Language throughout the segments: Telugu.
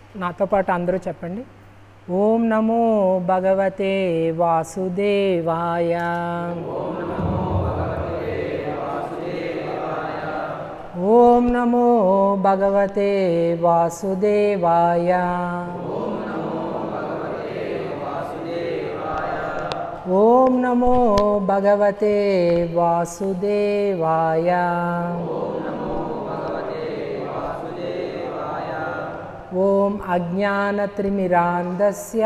నాతో పాటు అందరూ చెప్పండి ఓం నమో భగవతే వాసుదేవాయ ఓం నమో భగవతే వాసుదేవాయ ఓం నమో భగవతే వాసుదేవాయ ఓం అజ్ఞానత్రిమిరాంధస్య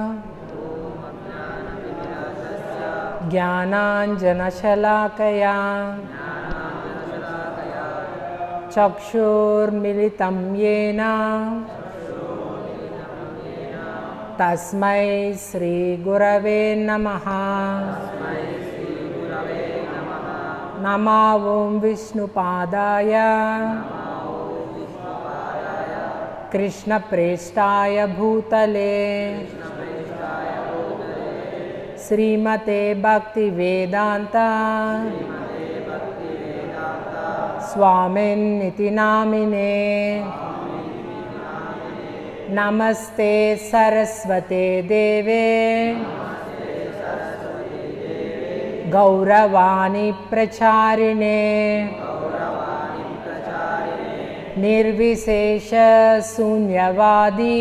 జ్ఞానాంజనశలాకయా చక్షుర్మిలితం येन తస్మై శ్రీగురవే నమః నమా ఓం విష్ణుపాదాయ कृष्णप्रेष्ठाय भूतले श्रीमते भक्तिवेदान्ता स्वामिन्निति नामिने नमस्ते सरस्वते देवे गौरवाणी प्रचारिणे निर्विशेष शून्यवादी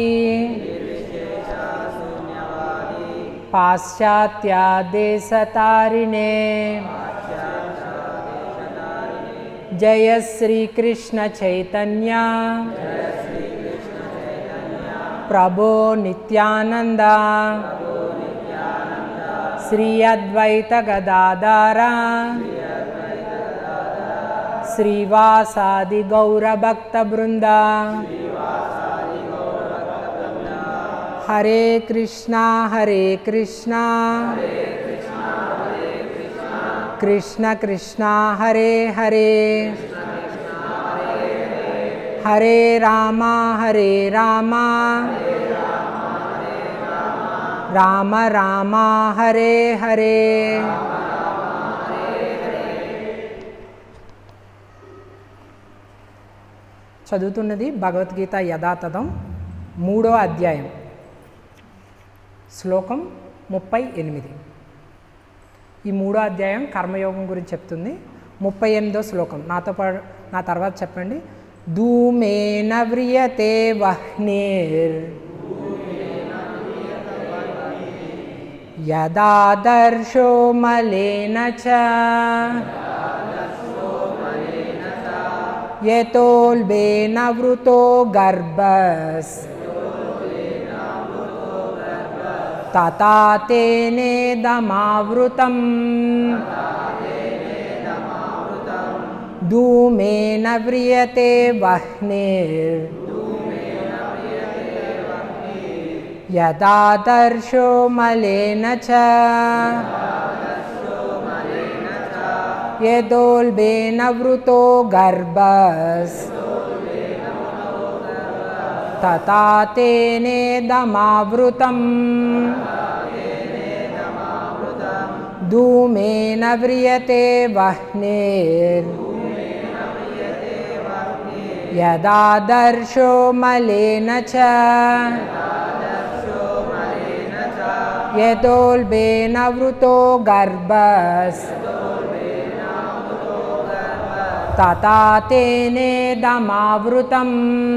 पाश्चात्यादेशतारिणे जय श्री कृष्ण चैतन्य प्रभो नित्यानंदा श्री अद्वैत गदाधारा श्रीवासादि गौरभक्तवृन्दा हरे कृष्णा हरे कृष्णा कृष्ण कृष्णा हरे हरे हरे रामा हरे रामा राम रामा हरे हरे చదువుతున్నది భగవద్గీత యథాతథం మూడో అధ్యాయం శ్లోకం ముప్పై ఎనిమిది ఈ మూడో అధ్యాయం కర్మయోగం గురించి చెప్తుంది ముప్పై ఎనిమిదో శ్లోకం నాతో పాటు నా తర్వాత చెప్పండి ధూమేన వ్రియతే వహ్నేర్ యదాదర్శో మలేన చ यतोल्बेन वृतो गर्भस् तथा तेनेदमावृतम् धूमेन व्रियते वह्निर् यदादर्शो मलेन च यदोल्बेन वृतो गर्भस् तथा तेनेदमावृतम् धूमेन व्रियते वह्निर् यदादर्शो मलेन च यदोल्बेन वृतो गर्भस् तथा तेनेदमावृतम्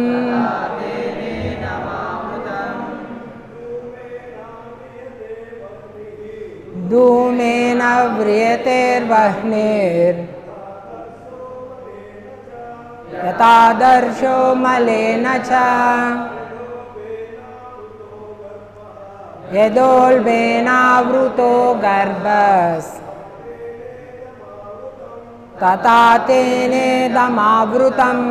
धूमेन व्रियतेर्वह्निर् यथादर्शो मलेन च यदोल्बेनावृतो गर्भस् तथा तेनेदमावृतम्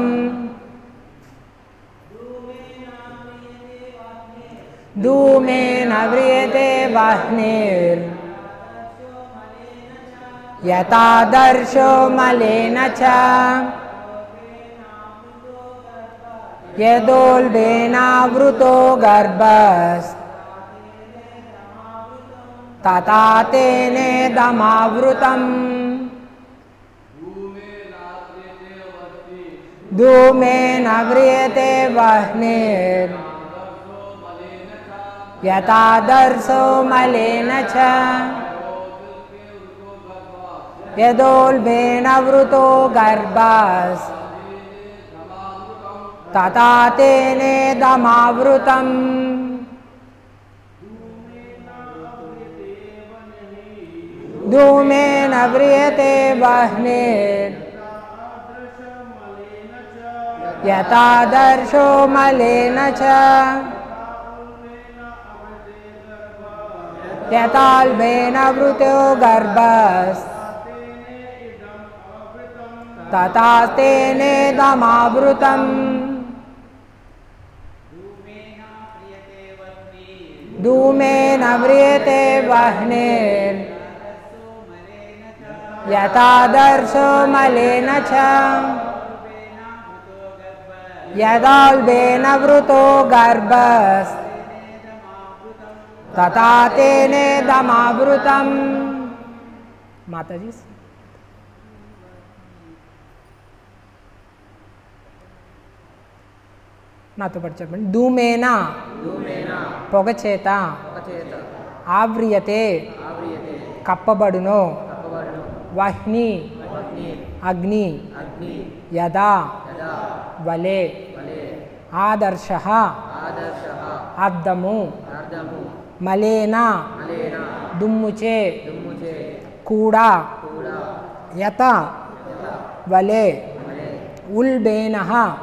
धूमेन व्रियते वह्निर् यथादर्शो मलेन च यदोल्बेनावृतो गर्भस् तथा तेनेदमावृतम् धूमेन व्रियते वह्निर् యథాదర్శో మలేన చ యదోల్బేన వృతో గర్భాస్ తథా తేనేదమావృతం ధూమేన వ్రియతే వహ్నిర్ యథాదర్శో మలేన చ యథాల్బేన వృతో గర్భస్ తథా తేనేదమావృతం ధూమేన వ్రియతే వహ్నిర్ యథాదర్శో మలేన చ యదాల్బేన వృతో గర్భస్ తథా తేనేదమావృతం మాతాజీ నాతో పాటు చెప్పండి ధూమేనా పొగ చేత ఆవ్రియతే కప్పబడును వహ్ని అగ్ని యదా వలే ఆదర్శ అద్దము మలేన దుమ్ముచే కూడా యత వలే ఉల్బేన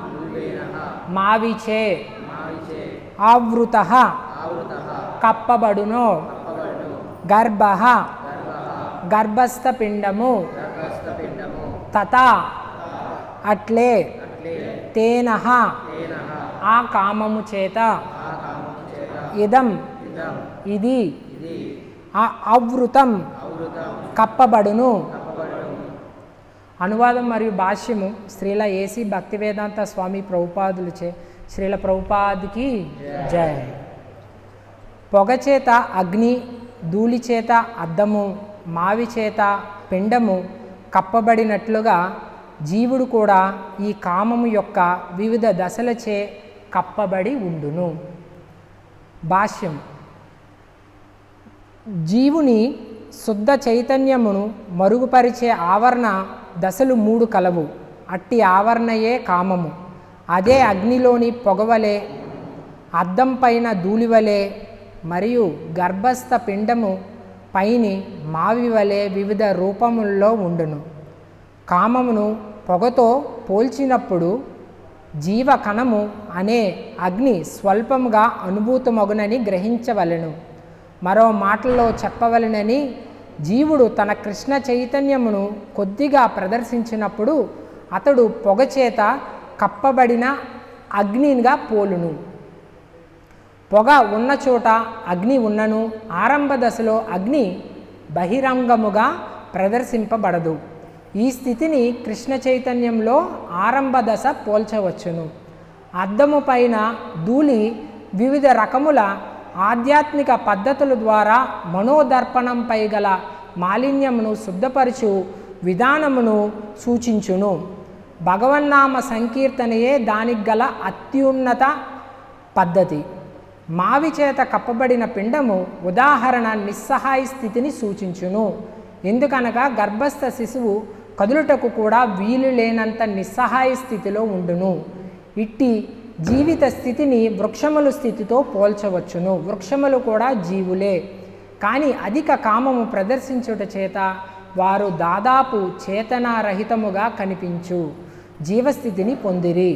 మావిచే ఆవృత కప్పబడును గర్భ గర్భస్థ పిండము తథా అట్లే తేన ఆ కామము చేత ఇదం ఇది ఆ అవృతం కప్పబడును అనువాదం మరియు భాష్యము శ్రీల ఏసీ భక్తివేదాంత స్వామి ప్రభుపాదులచే శ్రీల ప్రభుపాదికి జయ పొగ చేత అగ్ని ధూళి చేత అద్దము మావి చేత పిండము కప్పబడినట్లుగా జీవుడు కూడా ఈ కామము యొక్క వివిధ దశలచే కప్పబడి ఉండును భాష్యం జీవుని శుద్ధ చైతన్యమును మరుగుపరిచే ఆవరణ దశలు మూడు కలవు అట్టి ఆవరణయే కామము అదే అగ్నిలోని పొగవలే అద్దం పైన ధూళివలే మరియు గర్భస్థ పిండము పైని మావి వలె వివిధ రూపముల్లో ఉండును కామమును పొగతో పోల్చినప్పుడు జీవ కణము అనే అగ్ని స్వల్పముగా అనుభూతమగునని గ్రహించవలెను మరో మాటల్లో చెప్పవలెనని జీవుడు తన కృష్ణ చైతన్యమును కొద్దిగా ప్రదర్శించినప్పుడు అతడు పొగ చేత కప్పబడిన అగ్నిగా పోలును పొగ ఉన్న చోట అగ్ని ఉన్నను ఆరంభ దశలో అగ్ని బహిరంగముగా ప్రదర్శింపబడదు ఈ స్థితిని కృష్ణ చైతన్యంలో ఆరంభ దశ పోల్చవచ్చును అద్దము పైన ధూళి వివిధ రకముల ఆధ్యాత్మిక పద్ధతుల ద్వారా మనోదర్పణంపై గల మాలిన్యమును శుద్ధపరచు విధానమును సూచించును భగవన్నామ సంకీర్తనయే దానికి గల అత్యున్నత పద్ధతి మావి చేత కప్పబడిన పిండము ఉదాహరణ నిస్సహాయ స్థితిని సూచించును ఎందుకనగా గర్భస్థ శిశువు కదులుటకు కూడా వీలు లేనంత నిస్సహాయ స్థితిలో ఉండును ఇట్టి జీవిత స్థితిని వృక్షముల స్థితితో పోల్చవచ్చును వృక్షములు కూడా జీవులే కానీ అధిక కామము ప్రదర్శించుట చేత వారు దాదాపు చేతనారహితముగా కనిపించు జీవస్థితిని పొందిరి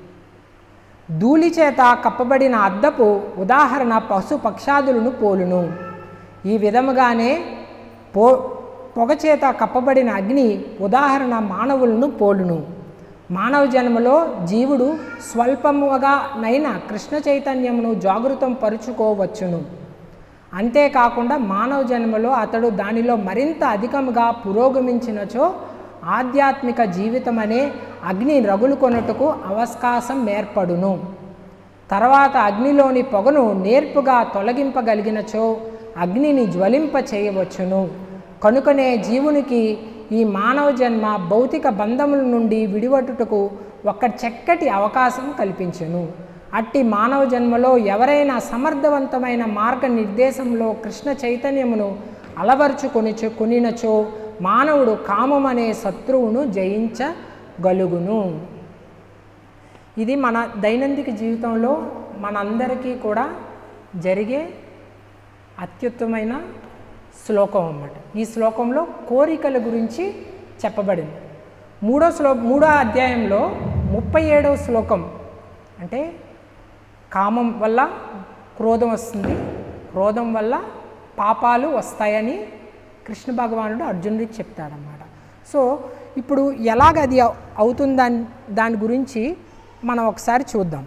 ధూళి చేత కప్పబడిన అద్దపు ఉదాహరణ పశు పక్షాదులను పోలును ఈ విధముగానే పో పొగ చేత కప్పబడిన అగ్ని ఉదాహరణ మానవులను పోలును మానవ జన్మలో జీవుడు స్వల్పముగా నైన కృష్ణ చైతన్యమును జాగృతం పరుచుకోవచ్చును అంతేకాకుండా మానవ జన్మలో అతడు దానిలో మరింత అధికముగా పురోగమించినచో ఆధ్యాత్మిక జీవితం అనే అగ్ని రగులుకొనుటకు అవకాశం ఏర్పడును తర్వాత అగ్నిలోని పొగను నేర్పుగా తొలగింపగలిగినచో అగ్నిని జ్వలింప చేయవచ్చును కనుకనే జీవునికి ఈ మానవ జన్మ భౌతిక బంధముల నుండి విడివట్టుటకు ఒక చక్కటి అవకాశం కల్పించును అట్టి మానవ జన్మలో ఎవరైనా సమర్థవంతమైన మార్గ నిర్దేశంలో కృష్ణ చైతన్యమును అలవర్చుకొని కొనినచో మానవుడు కామం అనే శత్రువును జయించగలుగును ఇది మన దైనందిక జీవితంలో మనందరికీ కూడా జరిగే అత్యుత్తమైన శ్లోకం అన్నమాట ఈ శ్లోకంలో కోరికల గురించి చెప్పబడింది మూడో శ్లో మూడో అధ్యాయంలో ముప్పై ఏడవ శ్లోకం అంటే కామం వల్ల క్రోధం వస్తుంది క్రోధం వల్ల పాపాలు వస్తాయని కృష్ణ భగవానుడు అర్జునుడికి చెప్తాడనమాట సో ఇప్పుడు ఎలాగ అది అవు- అవుతుందని దాని గురించి మనం ఒకసారి చూద్దాం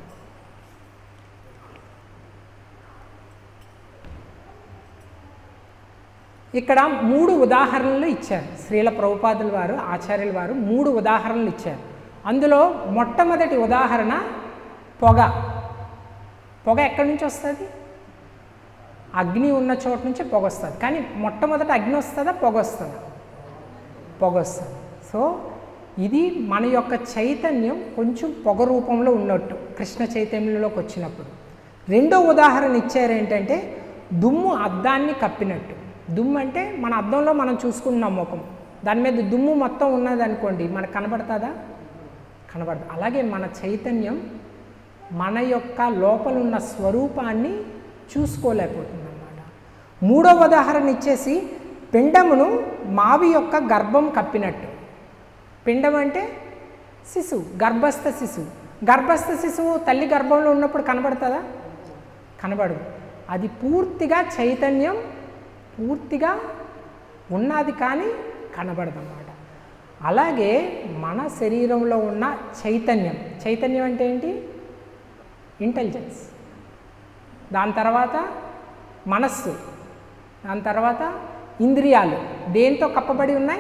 ఇక్కడ మూడు ఉదాహరణలు ఇచ్చారు శ్రీల ప్రభుపాదుల వారు ఆచార్యుల వారు మూడు ఉదాహరణలు ఇచ్చారు అందులో మొట్టమొదటి ఉదాహరణ పొగ పొగ ఎక్కడి నుంచి వస్తుంది అగ్ని ఉన్న చోట నుంచి పొగ వస్తుంది కానీ మొట్టమొదట అగ్ని వస్తుందా పొగ వస్తుందా పొగ వస్తుంది సో ఇది మన యొక్క చైతన్యం కొంచెం పొగ రూపంలో ఉన్నట్టు కృష్ణ చైతన్యంలోకి వచ్చినప్పుడు రెండో ఉదాహరణ ఇచ్చారు ఏంటంటే దుమ్ము అద్దాన్ని కప్పినట్టు దుమ్ము అంటే మన అద్దంలో మనం చూసుకుంటున్నాం ముఖం దాని మీద దుమ్ము మొత్తం ఉన్నది అనుకోండి మనకు కనబడుతుందా కనబడదు అలాగే మన చైతన్యం మన యొక్క లోపల ఉన్న స్వరూపాన్ని చూసుకోలేకపోతుంది అన్నమాట మూడో ఉదాహరణ ఇచ్చేసి పిండమును మావి యొక్క గర్భం కప్పినట్టు పిండం అంటే శిశువు గర్భస్థ శిశువు గర్భస్థ శిశువు తల్లి గర్భంలో ఉన్నప్పుడు కనబడుతుందా కనబడదు అది పూర్తిగా చైతన్యం పూర్తిగా ఉన్నది కానీ కనబడదు అన్నమాట అలాగే మన శరీరంలో ఉన్న చైతన్యం చైతన్యం అంటే ఏంటి ఇంటెలిజెన్స్ దాని తర్వాత మనస్సు దాని తర్వాత ఇంద్రియాలు దేంతో కప్పబడి ఉన్నాయి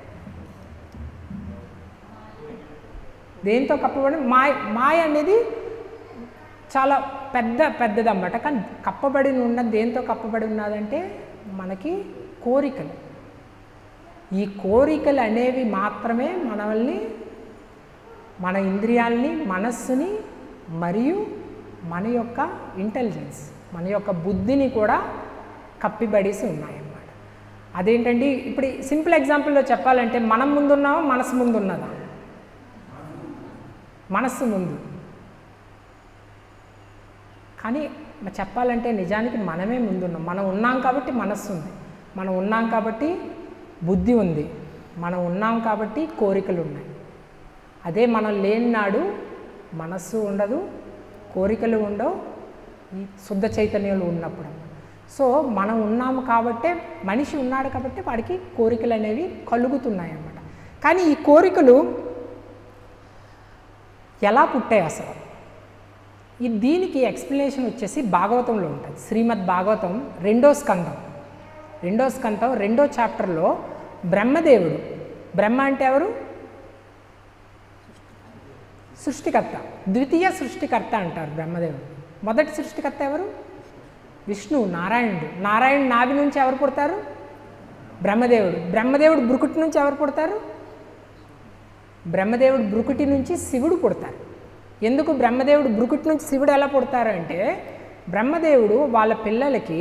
దేంతో కప్పబడి మాయ మాయ అనేది చాలా పెద్ద పెద్దదన్నమాట కానీ కప్పబడి ఉన్న దేంతో కప్పబడి ఉన్నదంటే మనకి కోరికలు ఈ కోరికలు అనేవి మాత్రమే మనల్ని మన ఇంద్రియాల్ని మనస్సుని మరియు మన యొక్క ఇంటెలిజెన్స్ మన యొక్క బుద్ధిని కూడా కప్పిబడేసి ఉన్నాయన్నమాట అదేంటండి ఇప్పుడు సింపుల్ ఎగ్జాంపుల్లో చెప్పాలంటే మనం ముందున్నామా మనసు ముందు ఉన్నదా మనస్సు ముందు కానీ మ- చెప్పాలంటే నిజానికి మనమే ముందున్నాం మనం ఉన్నాం కాబట్టి మనస్సు ఉంది మనం ఉన్నాం కాబట్టి బుద్ధి ఉంది మనం ఉన్నాం కాబట్టి కోరికలు ఉన్నాయి అదే మనం లేని నాడు మనస్సు ఉండదు కోరికలు ఉండవు ఈ శుద్ధ చైతన్యాలు ఉన్నప్పుడు సో మనం ఉన్నాము కాబట్టే మనిషి ఉన్నాడు కాబట్టి వాడికి కోరికలు అనేవి కలుగుతున్నాయి అన్నమాట కానీ ఈ కోరికలు ఎలా పుట్టాయి అసలు ఈ దీనికి ఎక్స్ప్లెనేషన్ వచ్చేసి భాగవతంలో ఉంటుంది శ్రీమద్ భాగవతం రెండో స్కందం రెండో స్కందం రెండో చాప్టర్లో బ్రహ్మదేవుడు బ్రహ్మ అంటే ఎవరు సృష్టికర్త ద్వితీయ సృష్టికర్త అంటారు బ్రహ్మదేవుడు మొదటి సృష్టికర్త ఎవరు విష్ణువు నారాయణుడు నారాయణ నాభి నుంచి ఎవరు పుడతారు బ్రహ్మదేవుడు బ్రహ్మదేవుడు బ్రుకుటి నుంచి ఎవరు పుడతారు బ్రహ్మదేవుడు బ్రుకుటి నుంచి శివుడు పుడతారు ఎందుకు బ్రహ్మదేవుడు బ్రుకుటి నుంచి శివుడు ఎలా పుడతారు అంటే బ్రహ్మదేవుడు వాళ్ళ పిల్లలకి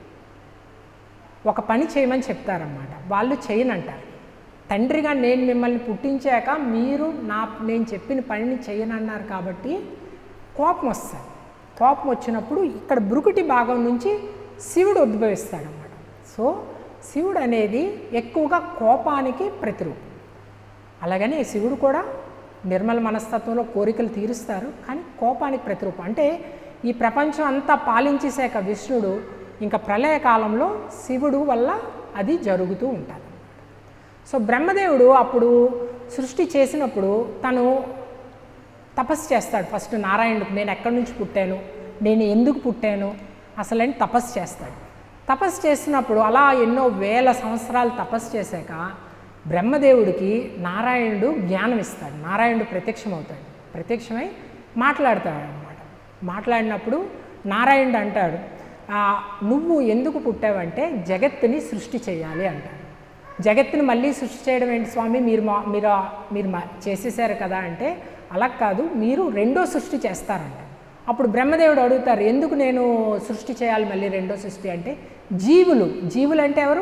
ఒక పని చేయమని చెప్తారన్నమాట వాళ్ళు చేయనంటారు తండ్రిగా నేను మిమ్మల్ని పుట్టించాక మీరు నా నేను చెప్పిన పనిని చేయనన్నారు కాబట్టి కోపం వస్తుంది కోపం వచ్చినప్పుడు ఇక్కడ బ్రుకుటి భాగం నుంచి శివుడు ఉద్భవిస్తాడన్నమాట సో శివుడు అనేది ఎక్కువగా కోపానికి ప్రతిరూపం అలాగనే శివుడు కూడా నిర్మల మనస్తత్వంలో కోరికలు తీరుస్తారు కానీ కోపానికి ప్రతిరూపం అంటే ఈ ప్రపంచం అంతా పాలించేశాక విష్ణుడు ఇంకా ప్రళయకాలంలో శివుడు వల్ల అది జరుగుతూ ఉంటుంది సో బ్రహ్మదేవుడు అప్పుడు సృష్టి చేసినప్పుడు తను తపస్సు చేస్తాడు ఫస్ట్ నారాయణుడికి నేను ఎక్కడి నుంచి పుట్టాను నేను ఎందుకు పుట్టాను అసలని తపస్సు చేస్తాడు తపస్సు చేసినప్పుడు అలా ఎన్నో వేల సంవత్సరాలు తపస్సు చేశాక బ్రహ్మదేవుడికి నారాయణుడు జ్ఞానం ఇస్తాడు నారాయణుడు ప్రత్యక్షమవుతాడు ప్రత్యక్షమై మాట్లాడతాడు అనమాట మాట్లాడినప్పుడు నారాయణుడు అంటాడు "ఆ, నువ్వు ఎందుకు పుట్టావంటే జగత్తుని సృష్టి చేయాలి అంటాడు జగత్తుని మళ్ళీ సృష్టి చేయడం ఏంటి స్వామి మీరు మా మీరు మీరు మా- చేసేసారు కదా అంటే అలా కాదు మీరు రెండో సృష్టి చేస్తారంట అప్పుడు బ్రహ్మదేవుడు అడుగుతారు ఎందుకు నేను సృష్టి చేయాలి మళ్ళీ రెండో సృష్టి అంటే జీవులు జీవులు అంటే ఎవరు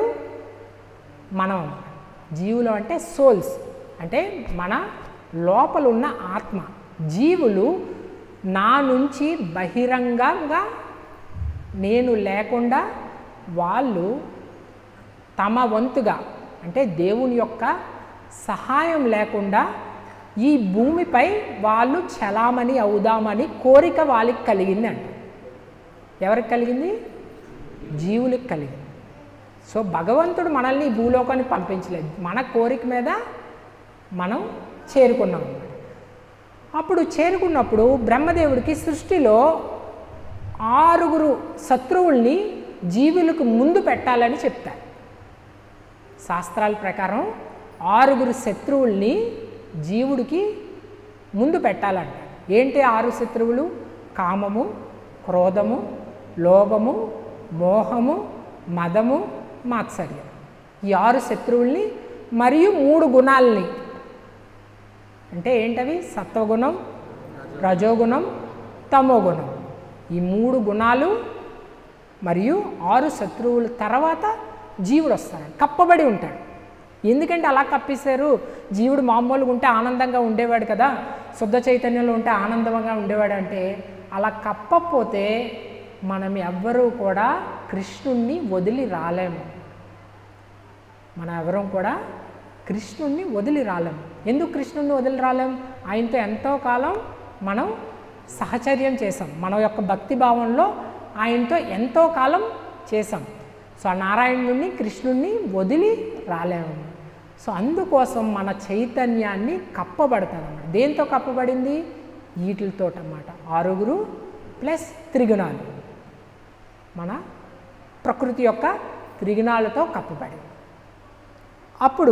మనం జీవులు అంటే సోల్స్ అంటే మన లోపల ఉన్న ఆత్మ జీవులు నా నుంచి బహిరంగంగా నేను లేకుండా వాళ్ళు తమ వంతుగా అంటే దేవుని యొక్క సహాయం లేకుండా ఈ భూమిపై వాళ్ళు చలామణి అవుదామని కోరిక వాళ్ళకి కలిగింది అంట ఎవరికి కలిగింది జీవులకు కలిగింది సో భగవంతుడు మనల్ని ఈ భూలోకానికి పంపించలేదు మన కోరిక మీద మనం చేరుకున్నాం అన్నమాట అప్పుడు చేరుకున్నప్పుడు బ్రహ్మదేవుడికి సృష్టిలో ఆరుగురు శత్రువుల్ని జీవులకు ముందు పెట్టాలని చెప్తారు శాస్త్రాల ప్రకారం ఆరుగురు శత్రువుల్ని జీవుడికి ముందు పెట్టాలంట ఏంటి ఆరు శత్రువులు కామము క్రోధము లోభము మోహము మదము మాత్సర్యం ఈ ఆరు శత్రువుల్ని మరియు మూడు గుణాలని అంటే ఏంటవి సత్వగుణం రజోగుణం తమోగుణం ఈ మూడు గుణాలు మరియు ఆరు శత్రువుల తర్వాత జీవుడు వస్తాడు కప్పబడి ఉంటాడు ఎందుకంటే అలా కప్పేశారు జీవుడు మామూలుగా ఉంటే ఆనందంగా ఉండేవాడు కదా శుద్ధ చైతన్యంలో ఉంటే ఆనందంగా ఉండేవాడు అంటే అలా కప్పపోతే మనం ఎవ్వరూ కూడా కృష్ణుణ్ణి వదిలి రాలేము మనం ఎవరం కూడా కృష్ణుణ్ణి వదిలి రాలేము ఎందుకు కృష్ణుణ్ణి వదిలి రాలేం ఆయనతో ఎంతో కాలం మనం సహచర్యం చేసాం మన యొక్క భక్తి భావంలో ఆయనతో ఎంతో కాలం చేసాం సో ఆ నారాయణుడిని కృష్ణుణ్ణి వదిలి రాలేము సో అందుకోసం మన చైతన్యాన్ని కప్పబడతాడు అన్నమాట దేంతో కప్పబడింది వీటితో అన్నమాట ఆరుగురు ప్లస్ త్రిగుణాలు మన ప్రకృతి యొక్క త్రిగుణాలతో కప్పబడింది అప్పుడు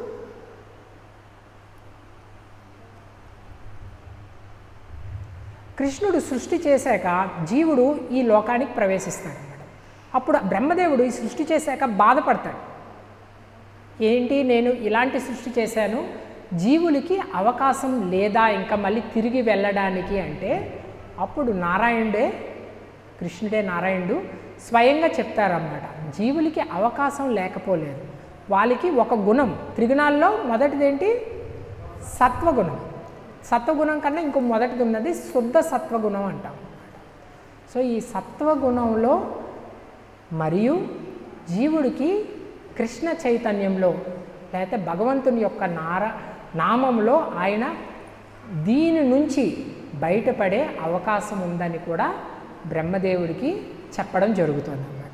కృష్ణుడు సృష్టి చేశాక జీవుడు ఈ లోకానికి ప్రవేశిస్తాడు అన్నమాట అప్పుడు బ్రహ్మదేవుడు ఈ సృష్టి చేశాక బాధపడతాడు ఏంటి నేను ఇలాంటి సృష్టి చేశాను జీవులకి అవకాశం లేదా ఇంకా మళ్ళీ తిరిగి వెళ్ళడానికి అంటే అప్పుడు నారాయణుడే కృష్ణుడే నారాయణుడు స్వయంగా చెప్తారన్నమాట జీవులకి అవకాశం లేకపోలేదు వాళ్ళకి ఒక గుణం త్రిగుణాల్లో మొదటిది ఏంటి సత్వగుణం సత్వగుణం కన్నా ఇంకో మొదటిది ఉన్నది శుద్ధ సత్వగుణం అంటాం సో ఈ సత్వగుణంలో మరియు జీవుడికి కృష్ణ చైతన్యంలో లేకపోతే భగవంతుని యొక్క నార నామంలో ఆయన దీని నుంచి బయటపడే అవకాశం ఉందని కూడా బ్రహ్మదేవుడికి చెప్పడం జరుగుతుంది అన్నమాట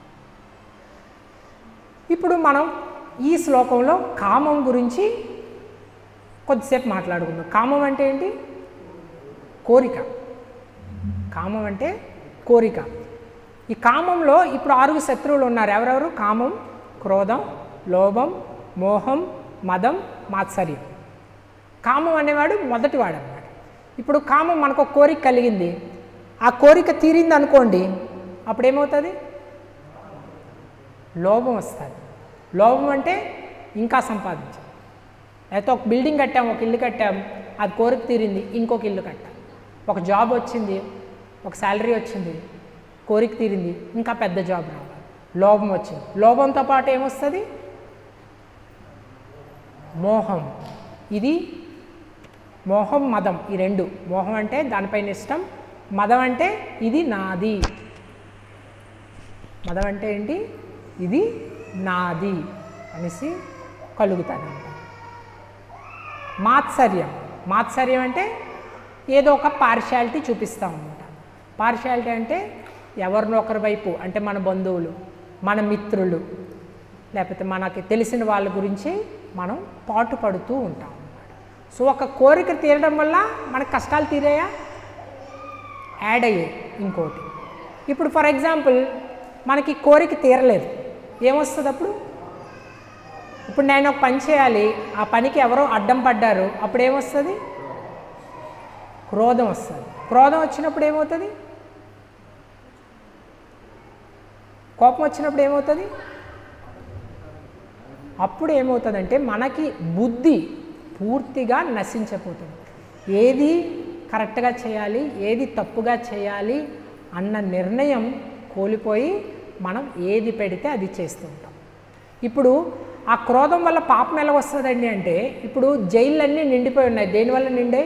ఇప్పుడు మనం ఈ శ్లోకంలో కామం గురించి కొద్దిసేపు మాట్లాడుకుందాం కామం అంటే ఏంటి కోరిక కామం అంటే కోరిక ఈ కామంలో ఇప్పుడు ఆరుగు శత్రువులు ఉన్నారు ఎవరెవరు కామం క్రోధం లోభం మోహం మదం మాత్సర్యం కామం అనేవాడు మొదటివాడు అన్నమాట ఇప్పుడు కామం మనకు ఒక కోరిక కలిగింది ఆ కోరిక తీరింది అనుకోండి అప్పుడు ఏమవుతుంది లోభం వస్తుంది లోభం అంటే ఇంకా సంపాదించాం లేకపోతే ఒక బిల్డింగ్ కట్టాం ఒక ఇల్లు కట్టాం అది కోరిక తీరింది ఇంకొక ఇల్లు కట్టాం ఒక జాబ్ వచ్చింది ఒక శాలరీ వచ్చింది కోరిక తీరింది ఇంకా పెద్ద జాబ్ రావాలి లోభం వచ్చింది లోభంతో పాటు ఏమొస్తుంది మోహం ఇది మోహం మదం ఈ రెండు మోహం అంటే దానిపైన ఇష్టం మదం అంటే ఇది నాది మదం అంటే ఏంటి ఇది నాది అనేసి కలుగుతానంట మాత్సర్యం మాత్సర్యం అంటే ఏదో ఒక పార్షాలిటీ చూపిస్తాం అనమాట పార్షాలిటీ అంటే ఎవరినో ఒకరి వైపు అంటే మన బంధువులు మన మిత్రులు లేకపోతే మనకి తెలిసిన వాళ్ళ గురించి మనం పాటు పడుతూ ఉంటాం అన్నమాట సో ఒక కోరిక తీరడం వల్ల మనకు కష్టాలు తీరాయా యాడ్ అయ్యాయి ఇంకోటి ఇప్పుడు ఫర్ ఎగ్జాంపుల్ మనకి కోరిక తీరలేదు ఏమొస్తుంది అప్పుడు ఇప్పుడు నేను ఒక పని చేయాలి ఆ పనికి ఎవరో అడ్డం పడ్డారు అప్పుడు ఏమొస్తుంది క్రోధం వస్తుంది క్రోధం వచ్చినప్పుడు ఏమవుతుంది కోపం వచ్చినప్పుడు ఏమవుతుంది అప్పుడు ఏమవుతుందంటే మనకి బుద్ధి పూర్తిగా నశించిపోతుంది ఏది కరెక్ట్గా చేయాలి ఏది తప్పుగా చేయాలి అన్న నిర్ణయం కోల్పోయి మనం ఏది పెడితే అది చేస్తూ ఉంటాం ఇప్పుడు ఆ క్రోధం వల్ల పాపం ఎలా వస్తుందండి అంటే ఇప్పుడు జైళ్ళన్నీ నిండిపోయి ఉన్నాయి దేనివల్ల నిండే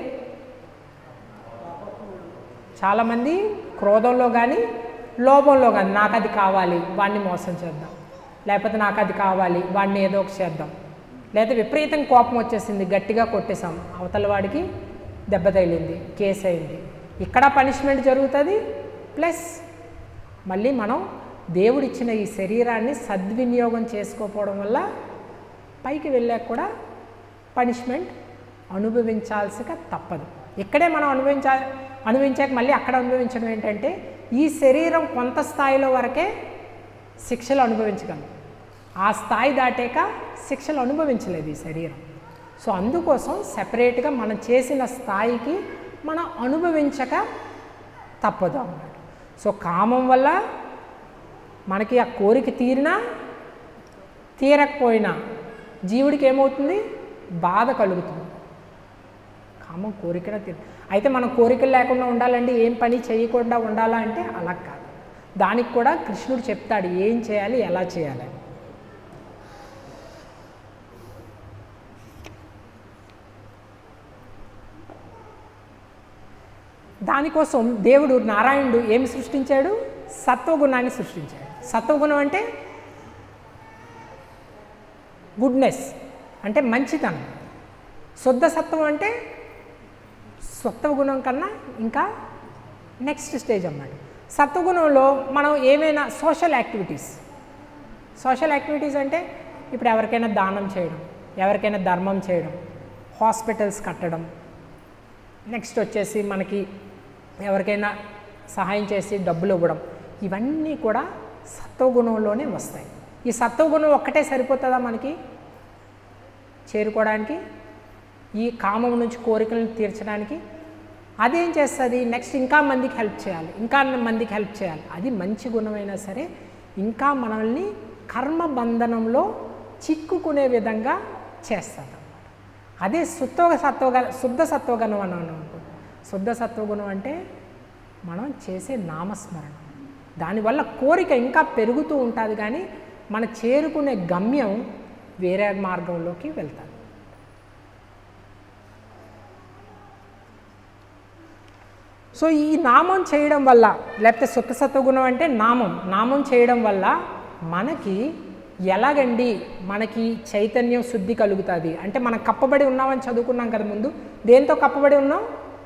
చాలామంది క్రోధంలో కానీ లోభంలో కానీ నాకు అది కావాలి వాడిని మోసం చేద్దాం లేకపోతే నాకు అది కావాలి వాడిని ఏదో ఒక చేద్దాం లేదా విపరీతం కోపం వచ్చేసింది గట్టిగా కొట్టేసాం అవతల వాడికి దెబ్బ తగిలింది కేసు అయింది ఇక్కడ పనిష్మెంట్ జరుగుతుంది ప్లస్ మళ్ళీ మనం దేవుడిచ్చిన ఈ శరీరాన్ని సద్వినియోగం చేసుకోకపోవడం వల్ల పైకి వెళ్ళాక కూడా పనిష్మెంట్ అనుభవించాల్సిక తప్పదు ఇక్కడే మనం అనుభవించా అనుభవించాక మళ్ళీ అక్కడ అనుభవించడం ఏంటంటే ఈ శరీరం కొంత స్థాయిలో వరకే శిక్షలు అనుభవించగలం ఆ స్థాయి దాటాక శిక్షలు అనుభవించలేదు ఈ శరీరం సో అందుకోసం సెపరేట్గా మనం చేసిన స్థాయికి మనం అనుభవించక తప్పదు అన్నమాట సో కామం వల్ల మనకి ఆ కోరిక తీరినా తీరకపోయినా జీవుడికి ఏమవుతుంది బాధ కలుగుతుంది కామం కోరికన తీరు అయితే మనం కోరికలు లేకుండా ఉండాలండి ఏం పని చేయకుండా ఉండాలా అంటే అలా కాదు దానికి కూడా కృష్ణుడు చెప్తాడు ఏం చేయాలి ఎలా చేయాలి దానికోసం దేవుడు నారాయణుడు ఏమి సృష్టించాడు సత్వగుణాన్ని సృష్టించాడు సత్వగుణం అంటే గుడ్నెస్ అంటే మంచితనం శుద్ధ సత్వం అంటే సత్వగుణం కన్నా ఇంకా నెక్స్ట్ స్టేజ్ అన్నమాట సత్వగుణంలో మనం ఏమైనా సోషల్ యాక్టివిటీస్ సోషల్ యాక్టివిటీస్ అంటే ఇప్పుడు ఎవరికైనా దానం చేయడం ఎవరికైనా ధర్మం చేయడం హాస్పిటల్స్ కట్టడం నెక్స్ట్ వచ్చేసి మనకి ఎవరికైనా సహాయం చేసి డబ్బులు ఇవ్వడం ఇవన్నీ కూడా సత్వగుణంలోనే వస్తాయి ఈ సత్వగుణం ఒక్కటే సరిపోతుందా మనకి చేరుకోవడానికి ఈ కామం నుంచి కోరికలను తీర్చడానికి అదేం చేస్తుంది నెక్స్ట్ ఇంకా మందికి హెల్ప్ చేయాలి ఇంకా మందికి హెల్ప్ చేయాలి అది మంచి గుణమైనా సరే ఇంకా మనల్ని కర్మ బంధనంలో చిక్కుకునే విధంగా చేస్తుంది అన్నమాట అదే శుద్ధ సత్వగ శుద్ధ సత్వగుణం అని అనుకో శుద్ధ సత్వగుణం అంటే మనం చేసే నామస్మరణ దానివల్ల కోరిక ఇంకా పెరుగుతూ ఉంటుంది కానీ మన చేరుకునే గమ్యం వేరే మార్గంలోకి వెళ్తాం సో ఈ నామం చేయడం వల్ల లేకపోతే సుఖ సత్వగుణం అంటే నామం నామం చేయడం వల్ల మనకి ఎలాగండి మనకి చైతన్యం శుద్ధి కలుగుతుంది అంటే మనం కప్పబడి ఉన్నామని చదువుకున్నాం కదా ముందు దేంతో కప్పబడి ఉన్నాం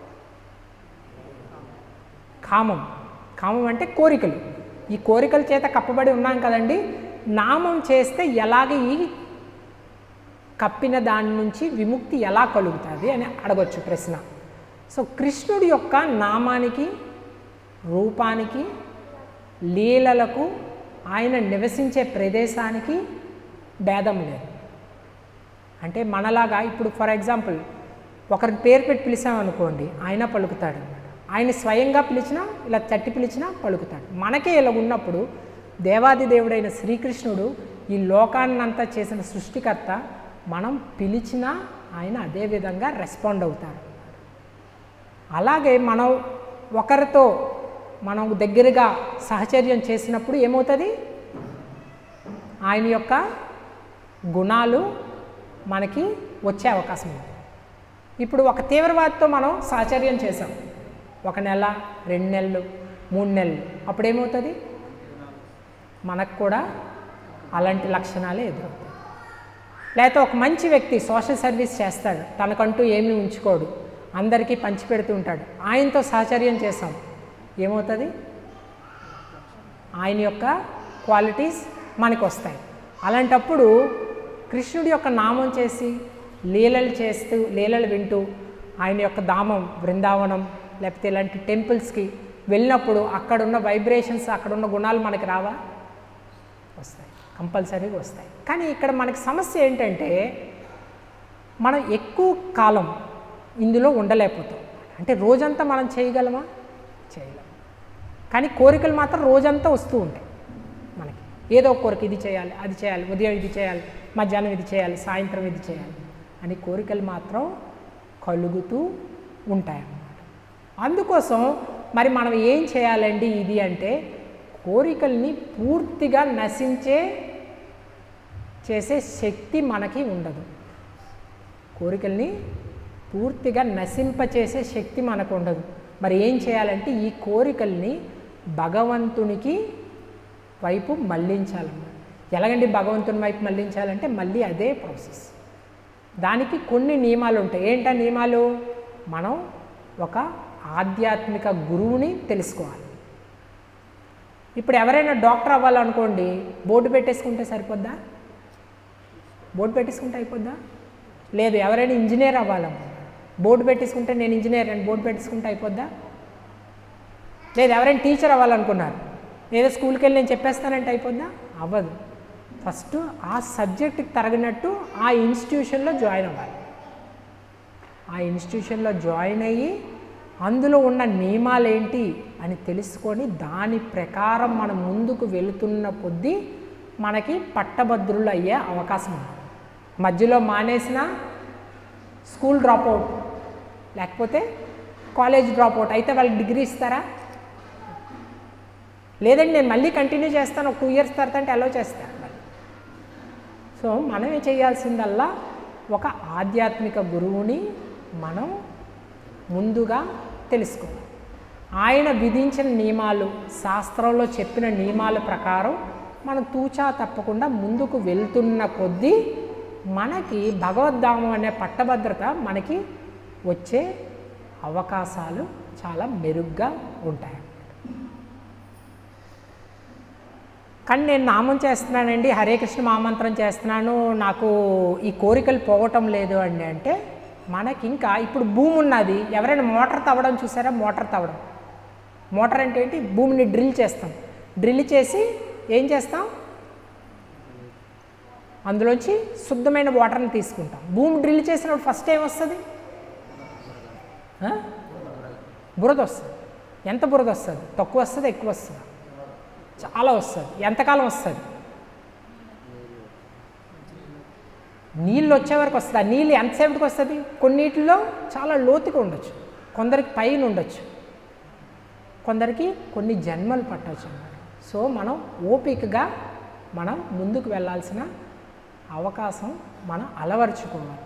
కామం కామం అంటే కోరికలు ఈ కోరికల చేత కప్పబడి ఉన్నాం కదండి నామం చేస్తే ఎలాగ ఈ కప్పిన దాని నుంచి విముక్తి ఎలా కలుగుతుంది అని అడగొచ్చు ప్రశ్న సో కృష్ణుడి యొక్క నామానికి రూపానికి లీలలకు ఆయన నివసించే ప్రదేశానికి భేదం లేదు అంటే మనలాగా ఇప్పుడు ఫర్ ఎగ్జాంపుల్ ఒకరి పేరు పెట్టి పిలిచామనుకోండి ఆయన పలుకుతాడు అనమాట ఆయన స్వయంగా పిలిచినా ఇలా తట్టి పిలిచినా పలుకుతాడు మనకే ఇలా ఉన్నప్పుడు దేవాది దేవుడైన శ్రీకృష్ణుడు ఈ లోకాన్నంతా చేసిన సృష్టికర్త మనం పిలిచినా ఆయన అదే విధంగా రెస్పాండ్ అవుతారు అలాగే మనం ఒకరితో మనం దగ్గరగా సహచర్యం చేసినప్పుడు ఏమవుతుంది ఆయన యొక్క గుణాలు మనకి వచ్చే అవకాశం ఉంది ఇప్పుడు ఒక తీవ్రవాదితో మనం సహచర్యం చేసాం ఒక నెల రెండు నెలలు మూడు నెలలు అప్పుడు ఏమవుతుంది మనకు కూడా అలాంటి లక్షణాలే ఎదురవుతాయి లేకపోతే ఒక మంచి వ్యక్తి సోషల్ సర్వీస్ చేస్తాడు తనకంటూ ఏమీ ఉంచుకోడు అందరికీ పంచిపెడుతూ ఉంటాడు ఆయనతో సహచర్యం చేసాం ఏమవుతుంది ఆయన యొక్క క్వాలిటీస్ మనకు వస్తాయి అలాంటప్పుడు కృష్ణుడి యొక్క నామం చేసి లీలలు చేస్తూ లీలలు వింటూ ఆయన యొక్క ధామం బృందావనం లేకపోతే ఇలాంటి టెంపుల్స్కి వెళ్ళినప్పుడు అక్కడున్న వైబ్రేషన్స్ అక్కడున్న గుణాలు మనకి రావా వస్తాయి కంపల్సరీగా వస్తాయి కానీ ఇక్కడ మనకి సమస్య ఏంటంటే మనం ఎక్కువ కాలం ఇందులో ఉండలేకపోతాం అంటే రోజంతా మనం చేయగలమా చేయలేం కానీ కోరికలు మాత్రం రోజంతా వస్తూ ఉంటాయి మనకి ఏదో ఒక కోరిక ఇది చేయాలి అది చేయాలి ఉదయం ఇది చేయాలి మధ్యాహ్నం ఇది చేయాలి సాయంత్రం ఇది చేయాలి అని కోరికలు మాత్రం కలుగుతూ ఉంటాయి అన్నమాట అందుకోసం మరి మనం ఏం చేయాలండి ఇది అంటే కోరికల్ని పూర్తిగా నశించే చేసే శక్తి మనకి ఉండదు కోరికల్ని పూర్తిగా నశింపచేసే శక్తి మనకు ఉండదు మరి ఏం చేయాలంటే ఈ కోరికల్ని భగవంతునికి వైపు మళ్ళించాలన్నమాట ఎలాగండి భగవంతుని వైపు మళ్ళించాలంటే మళ్ళీ అదే ప్రాసెస్ దానికి కొన్ని నియమాలు ఉంటాయి ఏంటా నియమాలు మనం ఒక ఆధ్యాత్మిక గురువుని తెలుసుకోవాలి ఇప్పుడు ఎవరైనా డాక్టర్ అవ్వాలనుకోండి బోర్డు పెట్టేసుకుంటే సరిపోద్దా బోర్డు పెట్టేసుకుంటే అయిపోద్దా లేదు ఎవరైనా ఇంజనీర్ అవ్వాలనుకో బోర్డు పెట్టేసుకుంటే నేను ఇంజనీర్ అని బోర్డు పెట్టేసుకుంటే అయిపోద్దా లేదు ఎవరైనా టీచర్ అవ్వాలనుకున్నారు ఏదో స్కూల్కి వెళ్ళి నేను చెప్పేస్తానంటే అయిపోద్దా అవ్వదు ఫస్ట్ ఆ సబ్జెక్ట్కి తరగినట్టు ఆ ఇన్స్టిట్యూషన్లో జాయిన్ అవ్వాలి ఆ ఇన్స్టిట్యూషన్లో జాయిన్ అయ్యి అందులో ఉన్న నియమాలు ఏంటి అని తెలుసుకొని దాని ప్రకారం మనం ముందుకు వెళుతున్న కొద్దీ మనకి పట్టభద్రులు అయ్యే అవకాశం ఉంది మధ్యలో మానేసిన స్కూల్ డ్రాప్ అవుట్ లేకపోతే కాలేజ్ డ్రాప్ అవుట్ అయితే వాళ్ళకి డిగ్రీ ఇస్తారా లేదండి నేను మళ్ళీ కంటిన్యూ చేస్తాను ఒక టూ ఇయర్స్ తర్వాత అంటే అలో చేస్తాను మళ్ళీ సో మనం ఏం చేయాల్సిందల్లా ఒక ఆధ్యాత్మిక గురువుని మనం ముందుగా తెలుసుకోవాలి ఆయన విధించిన నియమాలు శాస్త్రంలో చెప్పిన నియమాల ప్రకారం మనం తూచా తప్పకుండా ముందుకు వెళ్తున్న కొద్దీ మనకి భగవద్ధామం అనే పట్టభద్రత మనకి వచ్చే అవకాశాలు చాలా మెరుగ్గా ఉంటాయి కానీ నేను నామం చేస్తున్నానండి హరే కృష్ణ మామంత్రం చేస్తున్నాను నాకు ఈ కోరికలు పోవటం లేదు అండి అంటే మనకి ఇంకా ఇప్పుడు భూమి ఉన్నది ఎవరైనా మోటార్ తవ్వడం చూసారా మోటార్ తవ్వడం మోటార్ అంటే ఏంటి భూమిని డ్రిల్ చేస్తాం డ్రిల్ చేసి ఏం చేస్తాం అందులోంచి శుద్ధమైన వాటర్ని తీసుకుంటాం భూమి డ్రిల్ చేసినప్పుడు ఫస్ట్ ఏమొస్తుంది ఆ? బురద వస్తుంది ఎంత బురద వస్తుంది తక్కువ వస్తుంది ఎక్కువ వస్తుంది చాలా వస్తుంది ఎంతకాలం వస్తుంది నీళ్ళు వచ్చే వరకు వస్తుంది ఆ నీళ్ళు ఎంతసేపటికి వస్తుంది కొన్నిటిలో చాలా లోతుగా ఉండొచ్చు కొందరికి పైన ఉండొచ్చు కొందరికి కొన్ని జన్మలు పట్టవచ్చు అన్నమాట సో మనం ఓపికగా మనం ముందుకు వెళ్ళాల్సిన అవకాశం మనం అలవర్చుకోవాలి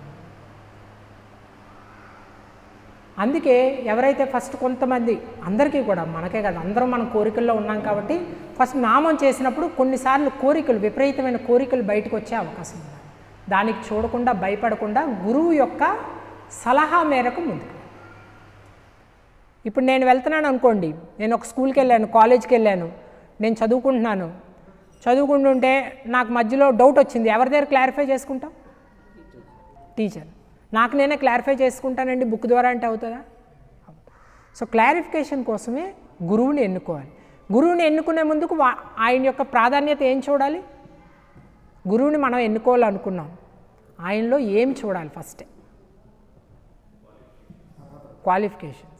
అందుకే ఎవరైతే ఫస్ట్ కొంతమంది అందరికీ కూడా మనకే కదా అందరం మనం కోరికల్లో ఉన్నాం కాబట్టి ఫస్ట్ నామం చేసినప్పుడు కొన్నిసార్లు కోరికలు విపరీతమైన కోరికలు బయటకు వచ్చే అవకాశం ఉంది దానికి చూడకుండా భయపడకుండా గురువు యొక్క సలహా మేరకు ముందుకు వెళ్ళాలి. ఇప్పుడు నేను వెళ్తున్నాను అనుకోండి నేను ఒక స్కూల్కి వెళ్ళాను కాలేజ్కి వెళ్ళాను నేను చదువుకుంటున్నాను చదువుకుంటుంటే నాకు మధ్యలో డౌట్ వచ్చింది ఎవరి దగ్గర క్లారిఫై చేసుకుంటాం టీచర్ నాకు నేనే క్లారిఫై చేసుకుంటానండి బుక్ ద్వారా అంటే అవుతుందా సో క్లారిఫికేషన్ కోసమే గురువుని ఎన్నుకోవాలి గురువుని ఎన్నుకునే ముందుకు వా- ఆయన యొక్క ప్రాధాన్యత ఏం చూడాలి గురువుని మనం ఎన్నుకోవాలనుకున్నాం ఆయనలో ఏం చూడాలి ఫస్ట్ క్వాలిఫికేషన్స్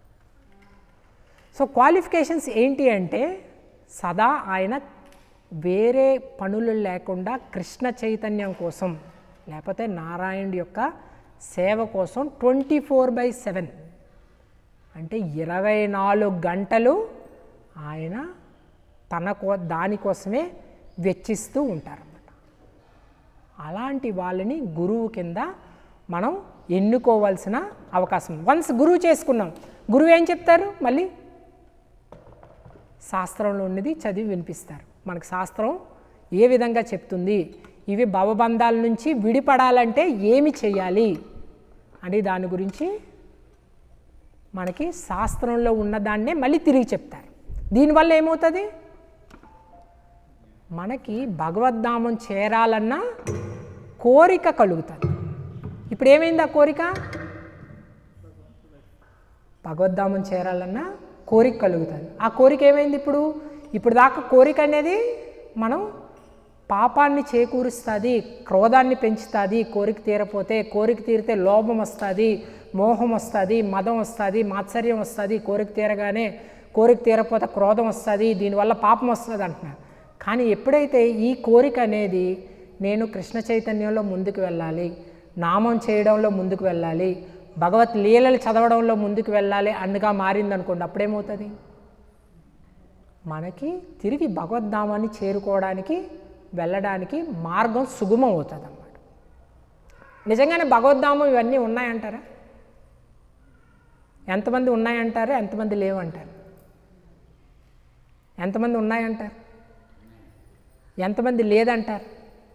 సో క్వాలిఫికేషన్స్ ఏంటి అంటే సదా ఆయన వేరే పనులు లేకుండా కృష్ణ చైతన్యం కోసం లేకపోతే నారాయణుడి యొక్క సేవ కోసం ట్వంటీ ఫోర్ బై సెవెన్ అంటే ఇరవై నాలుగు గంటలు ఆయన తన కో దానికోసమే వెచ్చిస్తూ ఉంటారన్నమాట అలాంటి వాళ్ళని గురువు కింద మనం ఎన్నుకోవాల్సిన అవకాశం ఉంది. వన్స్ గురువు చేసుకున్నాం గురువు ఏం చెప్తారు మళ్ళీ శాస్త్రంలో ఉన్నది చదివి వినిపిస్తారు మనకు శాస్త్రం ఏ విధంగా చెప్తుంది ఇవి భవబంధాల నుంచి విడిపడాలంటే ఏమి చేయాలి అని దాని గురించి మనకి శాస్త్రంలో ఉన్నదాన్నే మళ్ళీ తిరిగి చెప్తారు దీనివల్ల ఏమవుతుంది మనకి భగవద్ధామం చేరాలన్న కోరిక కలుగుతుంది ఇప్పుడు ఏమైంది ఆ కోరిక భగవద్ధామం చేరాలన్న కోరిక కలుగుతుంది ఆ కోరిక ఏమైంది ఇప్పుడు ఇప్పుడు దాకా కోరిక అనేది మనం పాపాన్ని చేకూరుస్తుంది క్రోధాన్ని పెంచుతుంది కోరిక తీరపోతే కోరిక తీరితే లోభం వస్తుంది మోహం వస్తుంది మదం వస్తుంది మాత్సర్యం వస్తుంది కోరిక తీరగానే కోరిక తీరపోతే క్రోధం వస్తుంది దీనివల్ల పాపం వస్తుంది అంటున్నారు కానీ ఎప్పుడైతే ఈ కోరిక అనేది నేను కృష్ణ చైతన్యంలో ముందుకు వెళ్ళాలి నామం చేయడంలో ముందుకు వెళ్ళాలి భగవత్ లీలలు చదవడంలో ముందుకు వెళ్ళాలి అందుగా మారింది అనుకోండి అప్పుడేమవుతుంది మనకి తిరిగి భగవద్ధామాన్ని చేరుకోవడానికి వెళ్ళడానికి మార్గం సుగమం అవుతుంది అన్నమాట నిజంగానే భగవద్ధామం ఇవన్నీ ఉన్నాయంటారా ఎంతమంది ఉన్నాయంటారు ఎంతమంది లేవంటారు ఎంతమంది ఉన్నాయంటారు ఎంతమంది లేదంటారు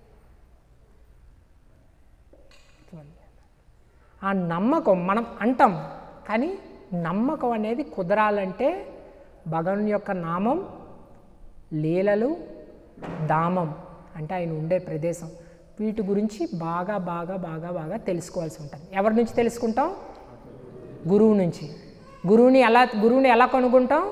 ఆ నమ్మకం మనం అంటాం కానీ నమ్మకం అనేది కుదరాలంటే భగవన్ యొక్క నామం లీలలు ధామం అంటే ఆయన ఉండే ప్రదేశం వీటి గురించి బాగా బాగా బాగా బాగా తెలుసుకోవాల్సి ఉంటుంది ఎవరి నుంచి తెలుసుకుంటాం గురువు నుంచి గురువుని ఎలా గురువుని ఎలా కనుగొంటాం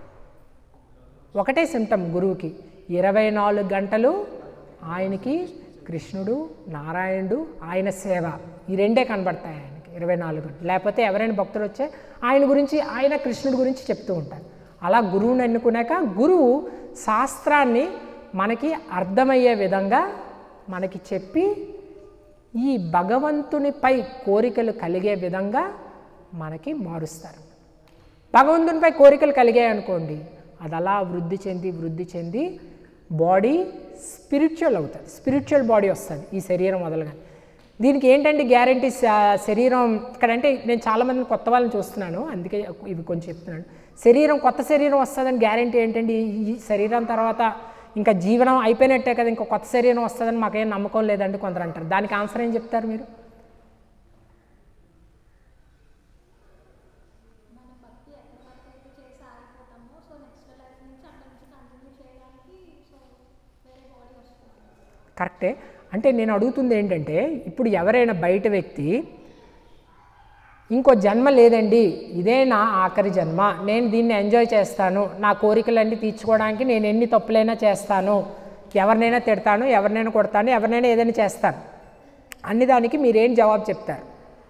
ఒకటే సిమ్టమ్ గురువుకి ఇరవై నాలుగు గంటలు ఆయనకి కృష్ణుడు నారాయణుడు ఆయన సేవ ఈ రెండే కనబడతాయి ఆయనకి ఇరవై నాలుగు గంటలు లేకపోతే ఎవరైనా భక్తులు వచ్చే ఆయన గురించి ఆయన కృష్ణుడి గురించి చెప్తూ ఉంటారు అలా గురువుని ఎన్నుకున్నాక గురువు శాస్త్రాన్ని మనకి అర్థమయ్యే విధంగా మనకి చెప్పి ఈ భగవంతునిపై కోరికలు కలిగే విధంగా మనకి మారుస్తారు భగవంతునిపై కోరికలు కలిగాయి అనుకోండి అది అలా వృద్ధి చెంది వృద్ధి చెంది బాడీ స్పిరిచువల్ అవుతుంది స్పిరిచువల్ బాడీ వస్తుంది ఈ శరీరం మొదలుగా దీనికి ఏంటంటే గ్యారంటీ శరీరం ఇక్కడంటే నేను చాలామందిని కొత్త వాళ్ళని చూస్తున్నాను అందుకే ఇవి కొంచెం చెప్తున్నాను శరీరం కొత్త శరీరం వస్తుందని గ్యారంటీ ఏంటంటే ఈ- ఈ శరీరం తర్వాత ఇంకా జీవనం అయిపోయినట్టే కదా ఇంకా కొత్త శరీరం వస్తుందని మాకేం నమ్మకం లేదంటే కొందరు అంటారు దానికి ఆన్సర్ ఏం చెప్తారు మీరు మన భక్తి ఎక్కడ వరకు అయితే చేసి ఆగిపోతామో సో నెక్స్ట్ లైఫ్ నుంచి అక్కడ నుంచి కంటిన్యూ చేయడానికి సో వేరే బాడీ వస్తుంది కరెక్టే అంటే నేను అడుగుతుంది ఏంటంటే ఇప్పుడు ఎవరైనా బయట వ్యక్తి ఇంకో జన్మ లేదండి ఇదే నా ఆఖరి జన్మ నేను దీన్ని ఎంజాయ్ చేస్తాను నా కోరికలన్నీ తీర్చుకోవడానికి నేను ఎన్ని తప్పులైనా చేస్తాను ఎవరినైనా తిడతాను ఎవరినైనా కొడతాను ఎవరినైనా ఏదైనా చేస్తాను అన్ని దానికి మీరేం జవాబు చెప్తారు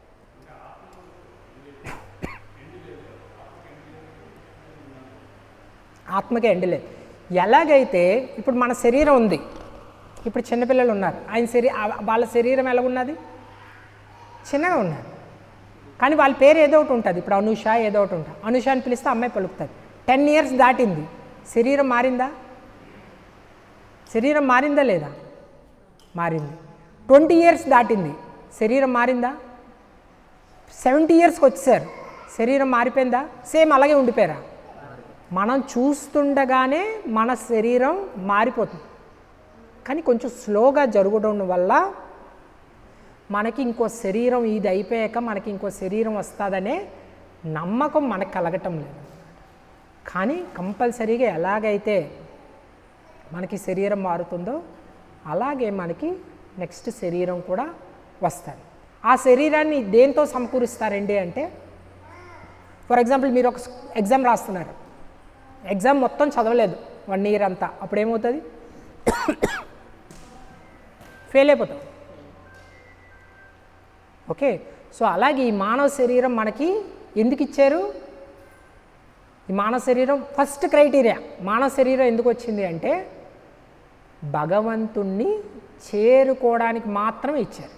ఆత్మకి ఎండ్ లేదు ఎలాగైతే ఇప్పుడు మన శరీరం ఉంది ఇప్పుడు చిన్నపిల్లలు ఉన్నారు ఆయన శరీ ఆ- వాళ్ళ శరీరం ఎలా ఉన్నది చిన్నగా ఉన్నారు కానీ వాళ్ళ పేరు ఏదో ఒకటి ఉంటుంది ఇప్పుడు అనుష ఏదో ఒకటి ఉంటుంది అనుష అని పిలిస్తే అమ్మాయి పలుకుతుంది టెన్ ఇయర్స్ దాటింది శరీరం మారిందా శరీరం మారిందా లేదా మారింది ట్వంటీ ఇయర్స్ దాటింది శరీరం మారిందా సెవెంటీ ఇయర్స్కి వచ్చేసారు శరీరం మారిపోయిందా సేమ్ అలాగే ఉండిపోయారా మనం చూస్తుండగానే మన శరీరం మారిపోతుంది కానీ కొంచెం స్లోగా జరగడం వల్ల మనకి ఇంకో శరీరం ఇది అయిపోయాక మనకి ఇంకో శరీరం వస్తుందనే నమ్మకం మనకు కలగటం లేదు కానీ కంపల్సరీగా ఎలాగైతే మనకి శరీరం మారుతుందో అలాగే మనకి నెక్స్ట్ శరీరం కూడా వస్తుంది ఆ శరీరాన్ని దేంతో సమకూరుస్తారండి అంటే ఫర్ ఎగ్జాంపుల్ మీరు ఒక ఎగ్జామ్ రాస్తున్నారు ఎగ్జామ్ మొత్తం చదవలేదు వన్ ఇయర్ అంతా అప్పుడు ఏమవుతుంది ఫెయిల్ అయిపోతాం ఓకే సో అలాగే ఈ మానవ శరీరం మనకి ఎందుకు ఇచ్చారు ఈ మానవ శరీరం ఫస్ట్ క్రైటీరియా మానవ శరీరం ఎందుకు వచ్చింది అంటే భగవంతుణ్ణి చేరుకోవడానికి మాత్రమే ఇచ్చారు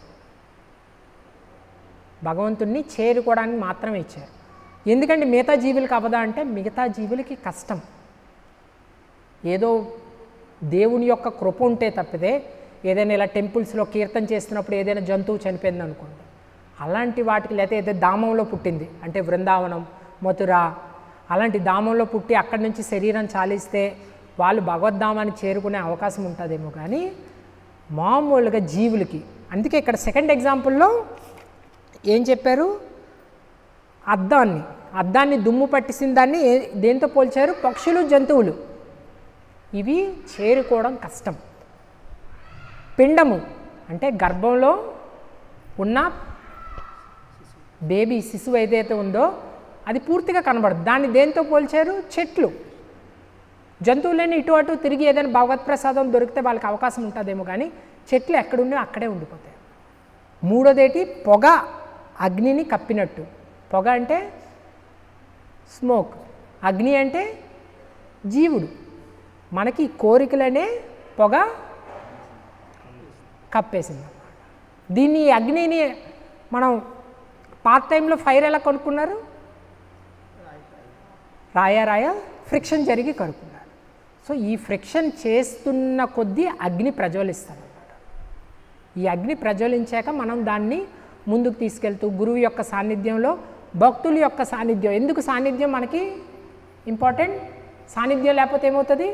భగవంతుణ్ణి చేరుకోవడానికి మాత్రమే ఇచ్చారు ఎందుకంటే మిగతా జీవులకి అవదా అంటే మిగతా జీవులకి కష్టం ఏదో దేవుని యొక్క కృప ఉంటే తప్పితే ఏదైనా ఇలా టెంపుల్స్లో కీర్తన చేస్తున్నప్పుడు ఏదైనా జంతువు చనిపోయింది అనుకోండి అలాంటి వాటికి లేకపోతే ఏదో ధామంలో పుట్టింది అంటే బృందావనం మథుర అలాంటి ధామంలో పుట్టి అక్కడి నుంచి శరీరం చాలిస్తే వాళ్ళు భగవద్ధామాన్ని చేరుకునే అవకాశం ఉంటుందేమో కానీ మామూలుగా జీవులకి అందుకే ఇక్కడ సెకండ్ ఎగ్జాంపుల్లో ఏం చెప్పారు అద్దాన్ని అద్దాన్ని దుమ్ము పట్టిసిన దాన్ని ఏ- దేంతో పోల్చారు పక్షులు జంతువులు ఇవి చేరుకోవడం కష్టం పిండము అంటే గర్భంలో ఉన్న బేబీ శిశువు ఏదైతే ఉందో అది పూర్తిగా కనబడదు దాన్ని దేంతో పోల్చారు చెట్లు జంతువులన్నీ ఇటు అటు తిరిగి ఏదైనా భగవత్ ప్రసాదం దొరికితే వాళ్ళకి అవకాశం ఉంటుందేమో కానీ చెట్లు ఎక్కడుండో అక్కడే ఉండిపోతాయి మూడోదేటి పొగ అగ్నిని కప్పినట్టు పొగ అంటే స్మోక్ అగ్ని అంటే జీవుడు మనకి ఈ కోరికలనే పొగ కప్పేసింది దీన్ని ఈ అగ్నిని మనం పార్ట్ టైంలో ఫైర్ ఎలా కొనుక్కున్నారు రాయ రాయ ఫ్రిక్షన్ జరిగి కనుక్కున్నారు సో ఈ ఫ్రిక్షన్ చేస్తున్న కొద్దీ అగ్ని ప్రజ్వలిస్తాడనమాట ఈ అగ్ని ప్రజ్వలించాక మనం దాన్ని ముందుకు తీసుకెళ్తూ గురువు యొక్క సాన్నిధ్యంలో భక్తుల యొక్క సాన్నిధ్యం ఎందుకు సాన్నిధ్యం మనకి ఇంపార్టెంట్ సాన్నిధ్యం లేకపోతే ఏమవుతుంది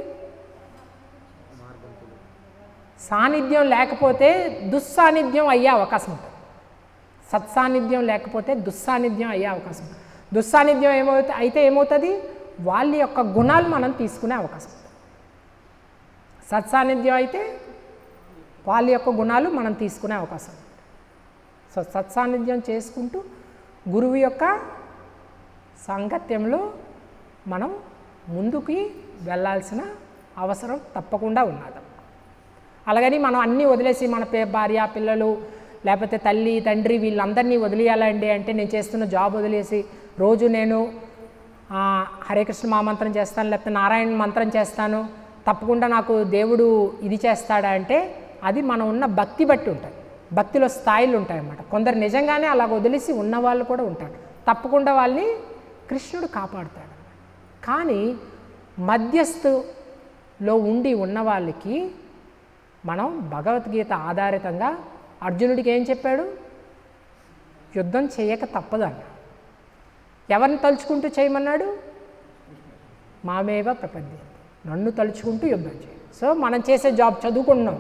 సాన్నిధ్యం లేకపోతే దుస్సాన్నిధ్యం అయ్యే అవకాశం ఉంటుంది సత్సాన్నిధ్యం లేకపోతే దుస్సాన్నిధ్యం అయ్యే అవకాశం ఉంటుంది దుస్సాన్నిధ్యం ఏమవుతుంది అయితే ఏమవుతుంది వాళ్ళ యొక్క గుణాలు మనం తీసుకునే అవకాశం ఉంటుంది సత్సాన్నిధ్యం అయితే వాళ్ళ యొక్క గుణాలు మనం తీసుకునే అవకాశం ఉంది సో సత్సాన్నిధ్యం చేసుకుంటూ గురువు యొక్క సాంగత్యంలో మనం ముందుకి వెళ్ళాల్సిన అవసరం తప్పకుండా ఉన్నది అలాగని మనం అన్నీ వదిలేసి మన పే భార్య పిల్లలు లేకపోతే తల్లి తండ్రి వీళ్ళందరినీ వదిలేయాలండి అంటే నేను చేస్తున్న జాబ్ వదిలేసి రోజు నేను ఆ, హరే కృష్ణ మహామంత్రం చేస్తాను లేకపోతే నారాయణ మంత్రం చేస్తాను తప్పకుండా నాకు దేవుడు ఇది చేస్తాడా అంటే అది మనం ఉన్న భక్తి బట్టి ఉంటుంది భక్తిలో స్థాయిలు ఉంటాయి అన్నమాట కొందరు నిజంగానే అలా వదిలేసి ఉన్న వాళ్ళు కూడా ఉంటారు తప్పకుండా వాళ్ళని కృష్ణుడు కాపాడుతాడు కానీ మధ్యస్థులో ఉండి ఉన్న వాళ్ళకి మనం భగవద్గీత ఆధారితంగా అర్జునుడికి ఏం చెప్పాడు యుద్ధం చేయక తప్పదన్న ఎవరిని తలుచుకుంటూ చేయమన్నాడు మామేవ ప్రపంచం నన్ను తలుచుకుంటూ యుద్ధం చేయి సో మనం చేసే జాబ్ చదువుకుంటున్నాం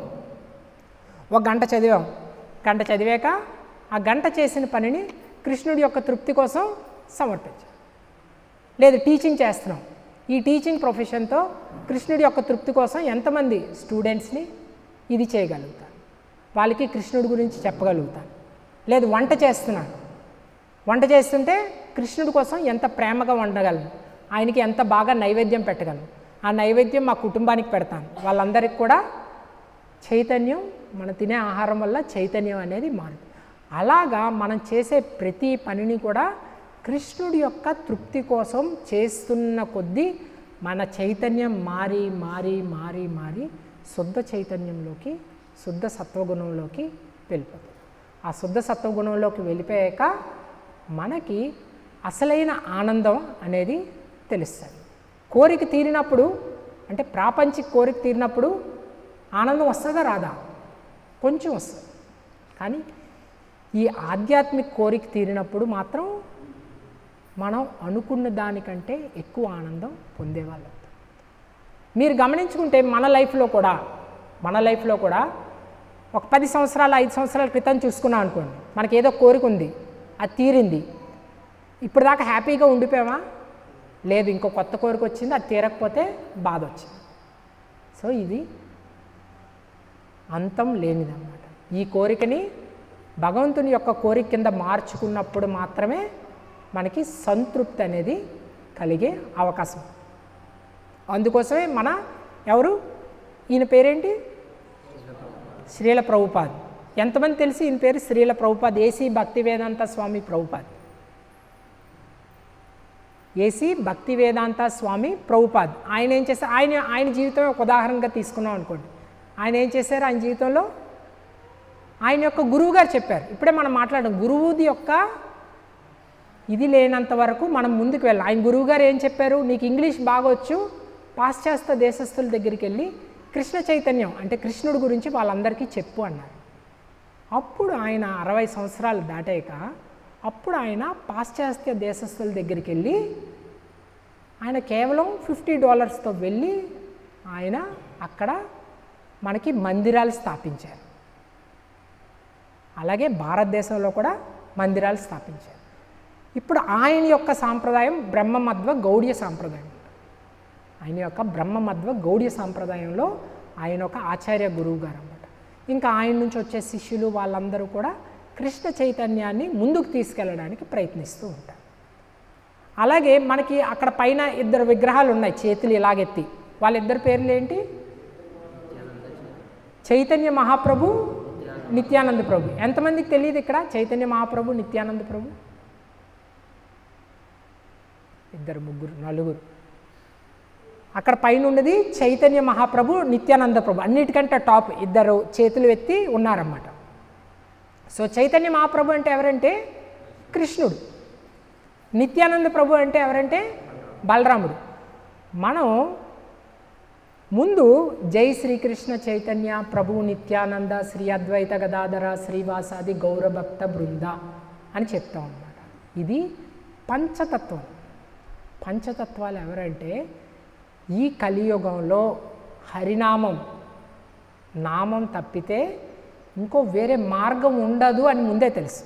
ఒక గంట చదివాం గంట చదివాక ఆ గంట చేసిన పనిని కృష్ణుడి యొక్క తృప్తి కోసం సమర్పించాం లేదు టీచింగ్ చేస్తున్నాం ఈ టీచింగ్ ప్రొఫెషన్తో కృష్ణుడి యొక్క తృప్తి కోసం ఎంతమంది స్టూడెంట్స్ని ఇది చేయగలుగుతాను వాళ్ళకి కృష్ణుడి గురించి చెప్పగలుగుతాను లేదు వంట చేస్తున్నాను వంట చేస్తుంటే కృష్ణుడి కోసం ఎంత ప్రేమగా వండగలను ఆయనకి ఎంత బాగా నైవేద్యం పెట్టగలను ఆ నైవేద్యం మా కుటుంబానికి పెడతాను వాళ్ళందరికీ కూడా చైతన్యం మనం తినే ఆహారం వల్ల చైతన్యం అనేది మారుతుంది అలాగా మనం చేసే ప్రతి పనిని కూడా కృష్ణుడి యొక్క తృప్తి కోసం చేస్తున్న కొద్దీ మన చైతన్యం మారి మారి మారి మారి శుద్ధ చైతన్యంలోకి శుద్ధ సత్వగుణంలోకి వెళ్ళిపోతుంది ఆ శుద్ధ సత్వగుణంలోకి వెళ్ళిపోయాక మనకి అసలైన ఆనందం అనేది తెలుస్తుంది కోరిక తీరినప్పుడు అంటే ప్రాపంచిక కోరిక తీరినప్పుడు ఆనందం వస్తుందా రాదా కొంచెం వస్తుంది కానీ ఈ ఆధ్యాత్మిక కోరిక తీరినప్పుడు మాత్రం మనం అనుకున్న దానికంటే ఎక్కువ ఆనందం పొందేవాళ్ళం మీరు గమనించుకుంటే మన లైఫ్లో కూడా మన లైఫ్లో కూడా ఒక పది సంవత్సరాలు ఐదు సంవత్సరాల క్రితం చూసుకున్నాం అనుకోండి మనకి ఏదో కోరిక ఉంది అది తీరింది ఇప్పుడు దాకా హ్యాపీగా ఉండిపోయామా లేదు ఇంకో కొత్త కోరిక వచ్చింది అది తీరకపోతే బాధ వచ్చింది సో ఇది అంతం లేనిదన్నమాట ఈ కోరికని భగవంతుని యొక్క కోరిక కింద మార్చుకున్నప్పుడు మాత్రమే మనకి సంతృప్తి అనేది కలిగే అవకాశం అందుకోసమే మన ఎవరు ఈయన పేరేంటి శ్రీల ప్రభుపాద్ ఎంతమంది తెలిసి ఈయన పేరు శ్రీల ప్రభుపాద్ ఏసీ భక్తి వేదాంత స్వామి ప్రభుపాద్ ఏసీ భక్తి వేదాంత స్వామి ప్రభుపాద్ ఆయన ఏం చేశారు ఆయన ఆయన జీవితం ఒక ఉదాహరణగా తీసుకున్నాం అనుకోండి ఆయన ఏం చేశారు ఆయన జీవితంలో ఆయన యొక్క గురువు గారు చెప్పారు ఇప్పుడే మనం మాట్లాడడం గురువుది యొక్క ఇది లేనంత వరకు మనం ముందుకు వెళ్ళాలి ఆయన గురువు గారు ఏం చెప్పారు నీకు ఇంగ్లీష్ బాగొచ్చు పాశ్చాత్య దేశస్తుల దగ్గరికి వెళ్ళి కృష్ణ చైతన్యం అంటే కృష్ణుడి గురించి వాళ్ళందరికీ చెప్పు అన్నారు అప్పుడు ఆయన అరవై సంవత్సరాలు దాటాక అప్పుడు ఆయన పాశ్చాత్య దేశస్తుల దగ్గరికి వెళ్ళి ఆయన కేవలం ఫిఫ్టీ డాలర్స్తో వెళ్ళి ఆయన అక్కడ మనకి మందిరాలు స్థాపించారు అలాగే భారతదేశంలో కూడా మందిరాలు స్థాపించారు ఇప్పుడు ఆయన యొక్క సాంప్రదాయం బ్రహ్మమధ్వ గౌడ్య సాంప్రదాయం ఆయన యొక్క బ్రహ్మమధ్వ గౌడ్య సాంప్రదాయంలో ఆయన ఒక ఆచార్య గురువు గారు అనమాట ఇంకా ఆయన నుంచి వచ్చే శిష్యులు వాళ్ళందరూ కూడా కృష్ణ చైతన్యాన్ని ముందుకు తీసుకెళ్ళడానికి ప్రయత్నిస్తూ ఉంటారు అలాగే మనకి అక్కడ పైన ఇద్దరు విగ్రహాలు ఉన్నాయి చేతులు ఇలాగెత్తి వాళ్ళిద్దరి పేర్లు ఏంటి చైతన్య మహాప్రభు నిత్యానంద ప్రభు ఎంతమందికి తెలియదు ఇక్కడ చైతన్య మహాప్రభు నిత్యానంద ప్రభు ఇద్దరు ముగ్గురు నలుగురు అక్కడ పైన ఉన్నది చైతన్య మహాప్రభు నిత్యానంద ప్రభు అన్నిటికంటే టాప్ ఇద్దరు చేతులు ఎత్తి ఉన్నారన్నమాట సో చైతన్య మహాప్రభు అంటే ఎవరంటే కృష్ణుడు నిత్యానంద ప్రభు అంటే ఎవరంటే బలరాముడు మనం ముందు జై శ్రీకృష్ణ చైతన్య ప్రభు నిత్యానంద శ్రీ అద్వైత గదాధర శ్రీవాసాది గౌరభక్త బృంద అని చెప్తాం అన్నమాట ఇది పంచతత్వం పంచతత్వాలు ఎవరంటే ఈ కలియుగంలో హరినామం నామం తప్పితే ఇంకో వేరే మార్గం ఉండదు అని ముందే తెలుసు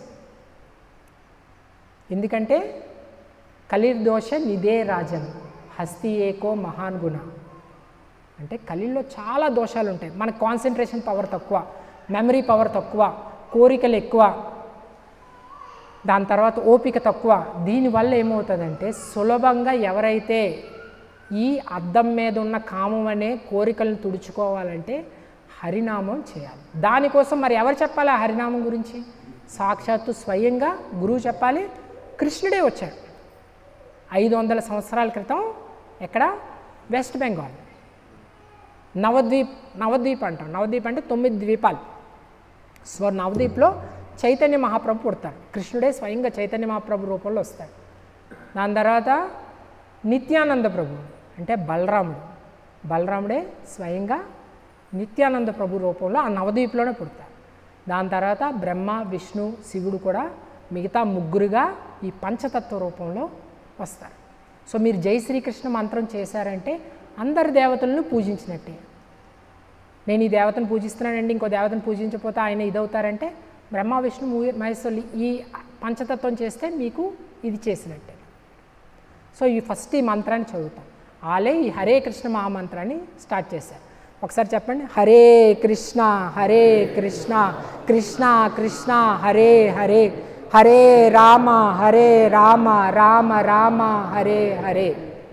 ఎందుకంటే కలిర్దోష నిదే రాజన్ హస్తి ఏకో మహాన్ గుణ అంటే కలిలో చాలా దోషాలు ఉంటాయి మన కాన్సన్ట్రేషన్ పవర్ తక్కువ మెమరీ పవర్ తక్కువ కోరికలు ఎక్కువ దాని తర్వాత ఓపిక తక్కువ దీనివల్ల ఏమవుతుందంటే సులభంగా ఎవరైతే ఈ అద్దం మీద ఉన్న కామం అనే కోరికలను తుడుచుకోవాలంటే హరినామం చేయాలి దానికోసం మరి ఎవరు చెప్పాలి ఆ హరినామం గురించి సాక్షాత్తు స్వయంగా గురువు చెప్పాలి కృష్ణుడే వచ్చాడు ఐదు వందల సంవత్సరాల క్రితం ఎక్కడ వెస్ట్ బెంగాల్ నవద్వీప్ నవద్వీప్ అంటాం నవద్వీప్ అంటే తొమ్మిది ద్వీపాలు సో నవద్వీప్లో చైతన్య మహాప్రభు పుడతాడు కృష్ణుడే స్వయంగా చైతన్య మహాప్రభు రూపంలో వస్తాడు దాని తర్వాత నిత్యానంద ప్రభు అంటే బలరాముడు బలరాముడే స్వయంగా నిత్యానంద ప్రభు రూపంలో ఆ నవద్వీప్లోనే పుడతాడు దాని తర్వాత బ్రహ్మ విష్ణు శివుడు కూడా మిగతా ముగ్గురుగా ఈ పంచతత్వ రూపంలో వస్తారు సో మీరు జై శ్రీకృష్ణ మంత్రం చేశారంటే అందరి దేవతలను పూజించినట్టే నేను ఈ దేవతను పూజిస్తున్నానండి ఇంకో దేవతను పూజించకపోతే ఆయన ఇదవుతారంటే బ్రహ్మ విష్ణు మూ- మహేశ్వరులు ఈ పంచతత్వం చేస్తే మీకు ఇది చేసినట్టే సో ఈ ఫస్ట్ ఈ మంత్రాన్ని చదువుతాం ఆలే ఈ హరే కృష్ణ మహామంత్రాన్ని స్టార్ట్ చేశారు ఒకసారి చెప్పండి హరే కృష్ణ హరే కృష్ణ కృష్ణ కృష్ణ హరే హరే హరే రామ హరే రామ రామ రామ హరే హరే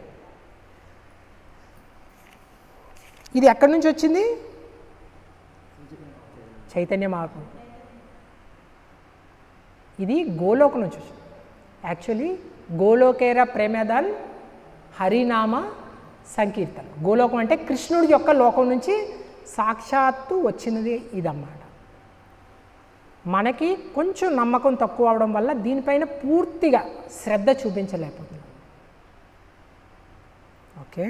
ఇది ఎక్కడి నుంచి వచ్చింది చైతన్య మహాప్రభు ఇది గోలోక నుంచి వచ్చింది యాక్చువల్లీ గోలోకేర ప్రేమదాన్ హరినామ సంకీర్తన గోలోకం అంటే కృష్ణుడి యొక్క లోకం నుంచి సాక్షాత్తు వచ్చినది ఇదన్నమాట మనకి కొంచెం నమ్మకం తక్కువ అవడం వల్ల దీనిపైన పూర్తిగా శ్రద్ధ చూపించలేకపోతున్నాం ఓకే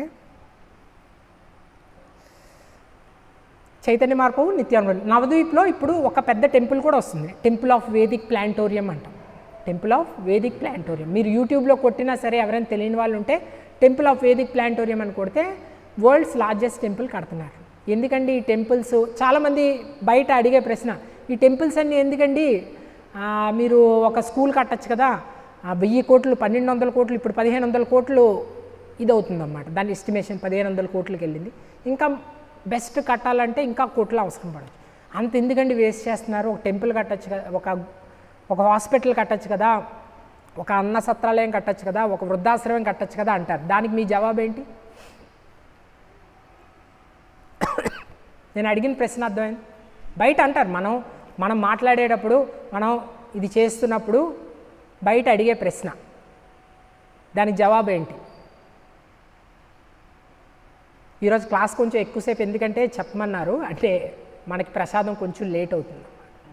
చైతన్య మార్పు నిత్యానుభవం నవద్వీప్లో ఇప్పుడు ఒక పెద్ద టెంపుల్ కూడా వస్తుంది టెంపుల్ ఆఫ్ వేదిక్ ప్లాంటోరియం అంటాం టెంపుల్ ఆఫ్ వేదిక్ ప్లాంటోరియం మీరు యూట్యూబ్లో కొట్టినా సరే ఎవరైనా తెలియని వాళ్ళు ఉంటే టెంపుల్ ఆఫ్ వేదిక్ ప్లాంటోరియం అని కొడితే వరల్డ్స్ లార్జెస్ట్ టెంపుల్ కడుతున్నారు ఎందుకండి ఈ టెంపుల్స్ చాలామంది బయట అడిగే ప్రశ్న ఈ టెంపుల్స్ అన్నీ ఎందుకండి ఆ, మీరు ఒక స్కూల్ కట్టచ్చు కదా ఆ, వెయ్యి కోట్లు పన్నెండు వందల కోట్లు ఇప్పుడు పదిహేను వందల కోట్లు ఇది అవుతుందన్నమాట దాని ఎస్టిమేషన్ పదిహేను వందల కోట్లకి వెళ్ళింది ఇంకా బెస్ట్ కట్టాలంటే ఇంకా కోట్లు అవసరం పడచ్చు అంత ఎందుకండి వేస్ట్ చేస్తున్నారు ఒక టెంపుల్ కట్టచ్చు కదా ఒక ఒక హాస్పిటల్ కట్టచ్చు కదా ఒక అన్న సత్రాలయం కట్టచ్చు కదా ఒక వృద్ధాశ్రమం కట్టచ్చు కదా అంటారు దానికి మీ జవాబు ఏంటి నేను అడిగిన ప్రశ్న అర్థమైంది బయట అంటారు మనం మనం మాట్లాడేటప్పుడు మనం ఇది చేస్తున్నప్పుడు బయట అడిగే ప్రశ్న దానికి జవాబు ఏంటి ఈరోజు క్లాస్ కొంచెం ఎక్కువసేపు ఎందుకంటే చెప్పమన్నారు అంటే మనకి ప్రసాదం కొంచెం లేట్ అవుతుంది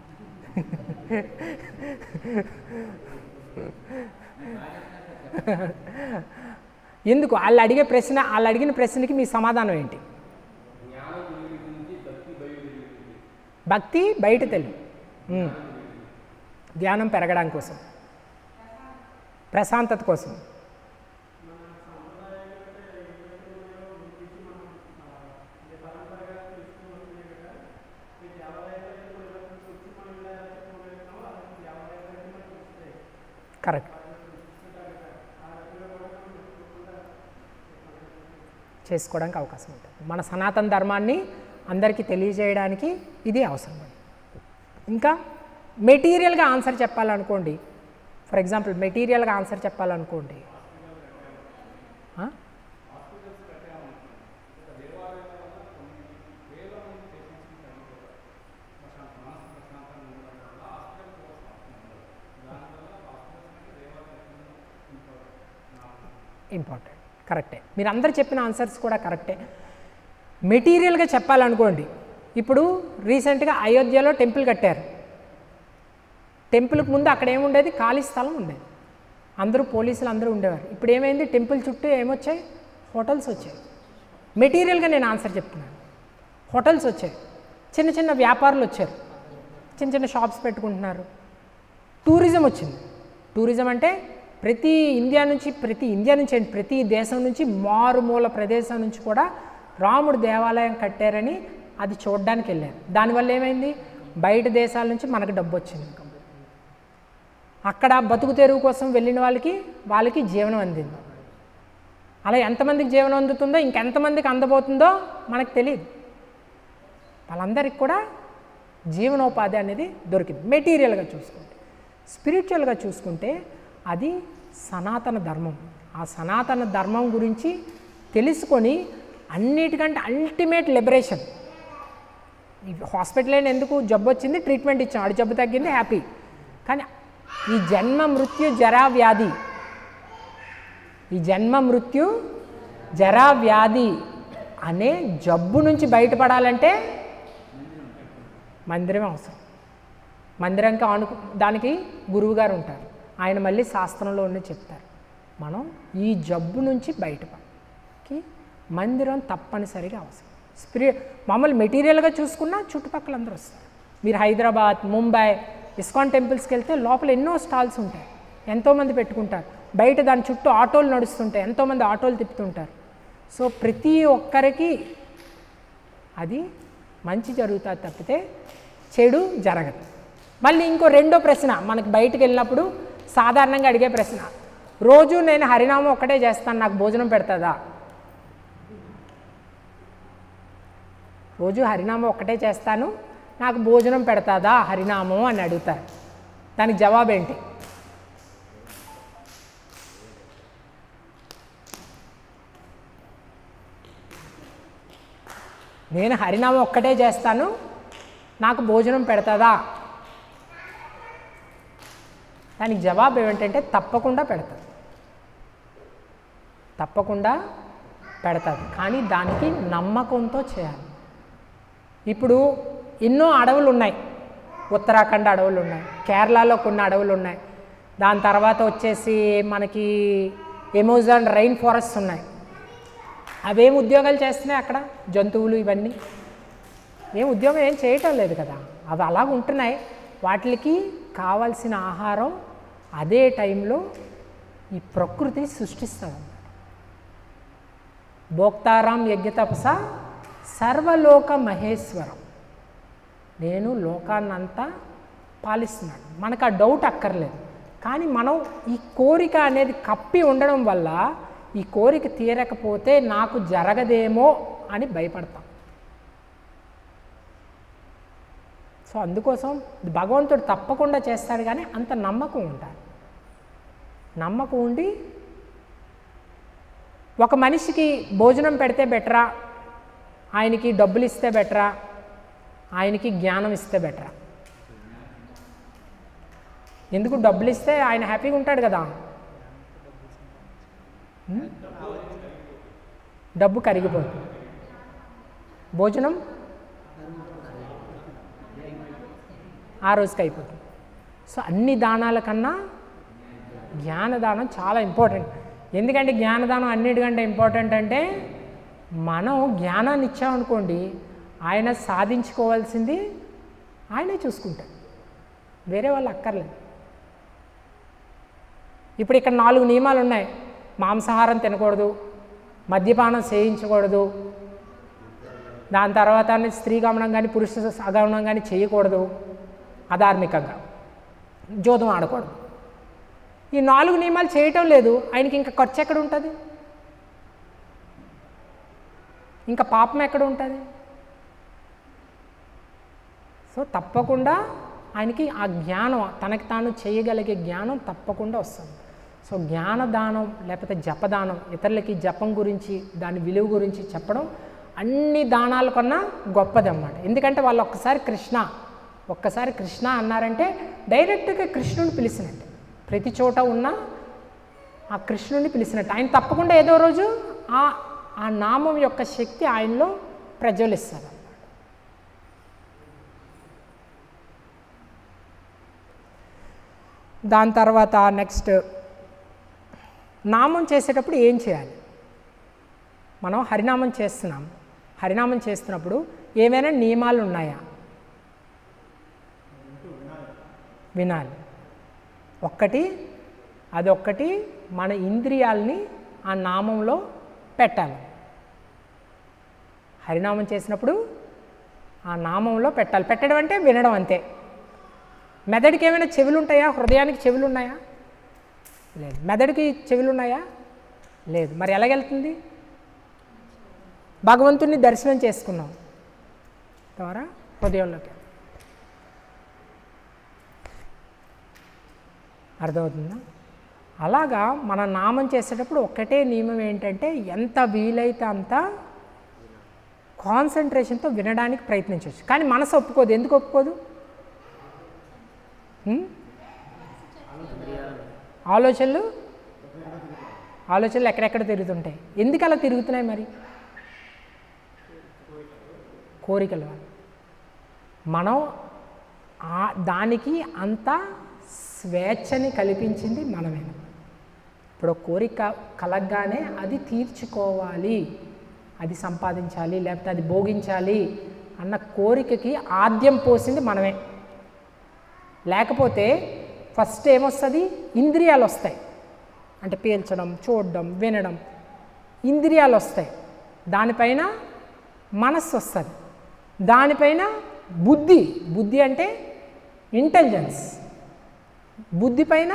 ఎందుకు వాళ్ళు అడిగే ప్రశ్న వాళ్ళు అడిగిన ప్రశ్నకి మీ సమాధానం ఏంటి భక్తి బయట తెలివి ఉమ్. ధ్యానం పెరగడం కోసం ప్రశాంతత కోసం కరెక్ట్ చేసుకోవడానికి అవకాశం ఉంటుంది మన సనాతన ధర్మాన్ని అందరికీ తెలియజేయడానికి ఇది అవసరం ఇంకా మెటీరియల్గా ఆన్సర్ చెప్పాలనుకోండి ఫర్ ఎగ్జాంపుల్ మెటీరియల్గా ఆన్సర్ చెప్పాలనుకోండి ఆ? ఇంపార్టెంట్ కరెక్టే మీరు అందరు చెప్పిన ఆన్సర్స్ కూడా కరెక్టే మెటీరియల్గా చెప్పాలనుకోండి ఇప్పుడు రీసెంట్గా అయోధ్యలో టెంపుల్ కట్టారు టెంపుల్కి ముందు అక్కడ ఏముండేది ఖాళీ స్థలం ఉండేది అందరూ పోలీసులు అందరూ ఉండేవారు ఇప్పుడు ఏమైంది టెంపుల్ చుట్టూ ఏమొచ్చాయి హోటల్స్ వచ్చాయి మెటీరియల్గా నేను ఆన్సర్ చెప్తున్నాను హోటల్స్ వచ్చాయి చిన్న చిన్న వ్యాపారులు వచ్చారు చిన్న చిన్న షాప్స్ పెట్టుకుంటున్నారు టూరిజం వచ్చింది టూరిజం అంటే ప్రతి ఇండియా నుంచి ప్రతి ఇండియా నుంచి ఏంటి, ప్రతి దేశం నుంచి మారుమూల ప్రదేశం నుంచి కూడా రాముడు దేవాలయం కట్టారని అది చూడడానికి వెళ్ళారు దానివల్ల ఏమైంది బయట దేశాల నుంచి మనకు డబ్బు వచ్చింది అక్కడ బతుకు తెరువు కోసం వెళ్ళిన వాళ్ళకి వాళ్ళకి జీవనం అందింది అలా ఎంతమందికి జీవనం అందుతుందో ఇంకెంతమందికి అందబోతుందో మనకు తెలియదు వాళ్ళందరికీ కూడా జీవనోపాధి అనేది దొరికింది మెటీరియల్గా చూసుకుంటే స్పిరిచువల్గా చూసుకుంటే అది సనాతన ధర్మం ఆ సనాతన ధర్మం గురించి తెలుసుకొని అన్నిటికంటే అల్టిమేట్ లిబరేషన్ హాస్పిటల్ అయిన ఎందుకు జబ్బు వచ్చింది ట్రీట్మెంట్ ఇచ్చాం ఆడి జబ్బు తగ్గింది హ్యాపీ కానీ ఈ జన్మ మృత్యు జరా వ్యాధి ఈ జన్మ మృత్యు జరా వ్యాధి అనే జబ్బు నుంచి బయటపడాలంటే మందిరం అవసరం మందిరంకి ఆను దానికి గురువుగారు ఉంటారు ఆయన మళ్ళీ శాస్త్రంలో ఉన్న చెప్తారు మనం ఈ జబ్బు నుంచి బయటపడకి మందిరం తప్పనిసరిగా అవసరం స్పిరి మామూలు మెటీరియల్గా చూసుకున్నా చుట్టుపక్కల అందరూ వస్తారు మీరు హైదరాబాద్ ముంబై ఇస్కాన్ టెంపుల్స్కి వెళ్తే లోపల ఎన్నో స్టాల్స్ ఉంటాయి ఎంతోమంది పెట్టుకుంటారు బయట దాని చుట్టూ ఆటోలు నడుస్తుంటాయి ఎంతోమంది ఆటోలు తిప్పుతుంటారు సో ప్రతి ఒక్కరికి అది మంచి జరుగుతుంది తప్పితే చెడు జరగదు మళ్ళీ ఇంకో రెండో ప్రశ్న మనకి బయటికి వెళ్ళినప్పుడు సాధారణంగా అడిగే ప్రశ్న రోజు నేను హరినామం ఒక్కటే చేస్తాను నాకు భోజనం పెడుతుందా రోజు హరినామం ఒక్కటే చేస్తాను నాకు భోజనం పెడతాదా హరినామం అని అడుగుతారు దానికి జవాబు ఏంటి నేను హరినామం ఒక్కటే చేస్తాను నాకు భోజనం పెడతాదా దానికి జవాబు ఏమిటంటే తప్పకుండా పెడతాను తప్పకుండా పెడతాది కానీ దానికి నమ్మకంతో చేయాలి ఇప్పుడు ఎన్నో అడవులు ఉన్నాయి ఉత్తరాఖండ్ అడవులు ఉన్నాయి కేరళలో కొన్ని అడవులు ఉన్నాయి దాని తర్వాత వచ్చేసి మనకి ఎమోజాన్ రైన్ ఫారెస్ట్ ఉన్నాయి అవేం ఉద్యోగాలు చేస్తున్నాయి అక్కడ జంతువులు ఇవన్నీ ఏం ఉద్యోగం ఏం చేయటం లేదు కదా అవి అలాగ ఉంటున్నాయి వాటికి కావాల్సిన ఆహారం అదే టైంలో ఈ ప్రకృతి సృష్టిస్తుంది భోక్తారాం యజ్ఞతపస సర్వలోక మహేశ్వరం నేను లోకాన్నంతా పాలిస్తున్నాడు మనకు ఆ డౌట్ అక్కర్లేదు కానీ మనం ఈ కోరిక అనేది కప్పి ఉండడం వల్ల ఈ కోరిక తీరకపోతే నాకు జరగదేమో అని భయపడతాం సో అందుకోసం భగవంతుడు తప్పకుండా చేస్తాడు కానీ అంత నమ్మకం ఉండాలి నమ్మకం ఉండి ఒక మనిషికి భోజనం పెడితే బెటరా ఆయనకి డబ్బులు ఇస్తే బెటరా ఆయనకి జ్ఞానం ఇస్తే బెటరా ఎందుకు డబ్బులు ఇస్తే ఆయన హ్యాపీగా ఉంటాడు కదా ఉం? డబ్బు కరిగిపోతుంది భోజనం ఆ రోజుకి అయిపోతుంది సో అన్ని దానాల కన్నా జ్ఞానదానం చాలా ఇంపార్టెంట్ ఎందుకంటే జ్ఞానదానం అన్నిటికంటే ఇంపార్టెంట్ అంటే మనం జ్ఞానాన్ని ఇచ్చామనుకోండి ఆయన సాధించుకోవాల్సింది ఆయనే చూసుకుంటాడు వేరే వాళ్ళు అక్కర్లేదు ఇప్పుడు ఇక్కడ నాలుగు నియమాలు ఉన్నాయి మాంసాహారం తినకూడదు మద్యపానం చేయించకూడదు దాని తర్వాత స్త్రీ గమనం కానీ పురుష అగమనం కానీ చేయకూడదు అధార్మికంగా జోదం ఆడకూడదు ఈ నాలుగు నియమాలు చేయటం లేదు ఆయనకి ఇంకా ఖర్చు ఎక్కడ ఉంటుంది ఇంకా పాపం ఎక్కడ ఉంటుంది సో తప్పకుండా ఆయనకి ఆ జ్ఞానం తనకి తాను చేయగలిగే జ్ఞానం తప్పకుండా వస్తుంది సో జ్ఞానదానం లేకపోతే జపదానం ఇతరులకి జపం గురించి దాని విలువ గురించి చెప్పడం అన్ని దానాల కన్నా గొప్పది అన్నమాట ఎందుకంటే వాళ్ళు ఒక్కసారి కృష్ణ ఒక్కసారి కృష్ణ అన్నారంటే డైరెక్ట్గా కృష్ణుని పిలిచినట్టు ప్రతి చోట ఉన్న ఆ కృష్ణుని పిలిచినట్టు ఆయన తప్పకుండా ఏదో రోజు ఆ ఆ నామం యొక్క శక్తి ఆయనలో ప్రజ్వలిస్తారు దాని తర్వాత నెక్స్ట్ నామం చేసేటప్పుడు ఏం చేయాలి మనం హరినామం చేస్తున్నాం హరినామం చేస్తున్నప్పుడు ఏమైనా నియమాలు ఉన్నాయా వినాలి ఒక్కటి అదొక్కటి మన ఇంద్రియాల్ని ఆ నామంలో పెట్టాలి హరినామం చేసినప్పుడు ఆ నామంలో పెట్టాలి పెట్టడం అంటే వినడం అంతే మెదడుకి ఏమైనా చెవులు ఉంటాయా హృదయానికి చెవులు ఉన్నాయా లేదు మెదడుకి చెవులు ఉన్నాయా లేదు మరి ఎలాగెళ్తుంది భగవంతుణ్ణి దర్శనం చేసుకున్నాం ద్వారా హృదయంలోకి అర్థమవుతుందా అలాగా మన నామం చేసేటప్పుడు ఒక్కటే నియమం ఏంటంటే ఎంత వీలైతే అంత కాన్సన్ట్రేషన్తో వినడానికి ప్రయత్నించవచ్చు కానీ మనసు ఒప్పుకోదు ఎందుకు ఒప్పుకోదు హ్మ్? ఆలోచనలు ఆలోచనలు ఎక్కడెక్కడ తిరుగుతుంటాయి ఎందుకు అలా తిరుగుతున్నాయి మరి కోరికల వల్ల మనం ఆ దానికి అంత స్వేచ్ఛని కల్పించింది మనమే ఇప్పుడు ఒక కోరిక కలగగానే అది తీర్చుకోవాలి అది సంపాదించాలి లేకపోతే అది భోగించాలి అన్న కోరికకి ఆద్యం పోసింది మనమే లేకపోతే ఫస్ట్ ఏమొస్తుంది ఇంద్రియాలు వస్తాయి అంటే పీల్చడం చూడడం వినడం ఇంద్రియాలు వస్తాయి దానిపైన మనస్సు వస్తుంది దానిపైన బుద్ధి బుద్ధి అంటే ఇంటెలిజెన్స్ బుద్ధి పైన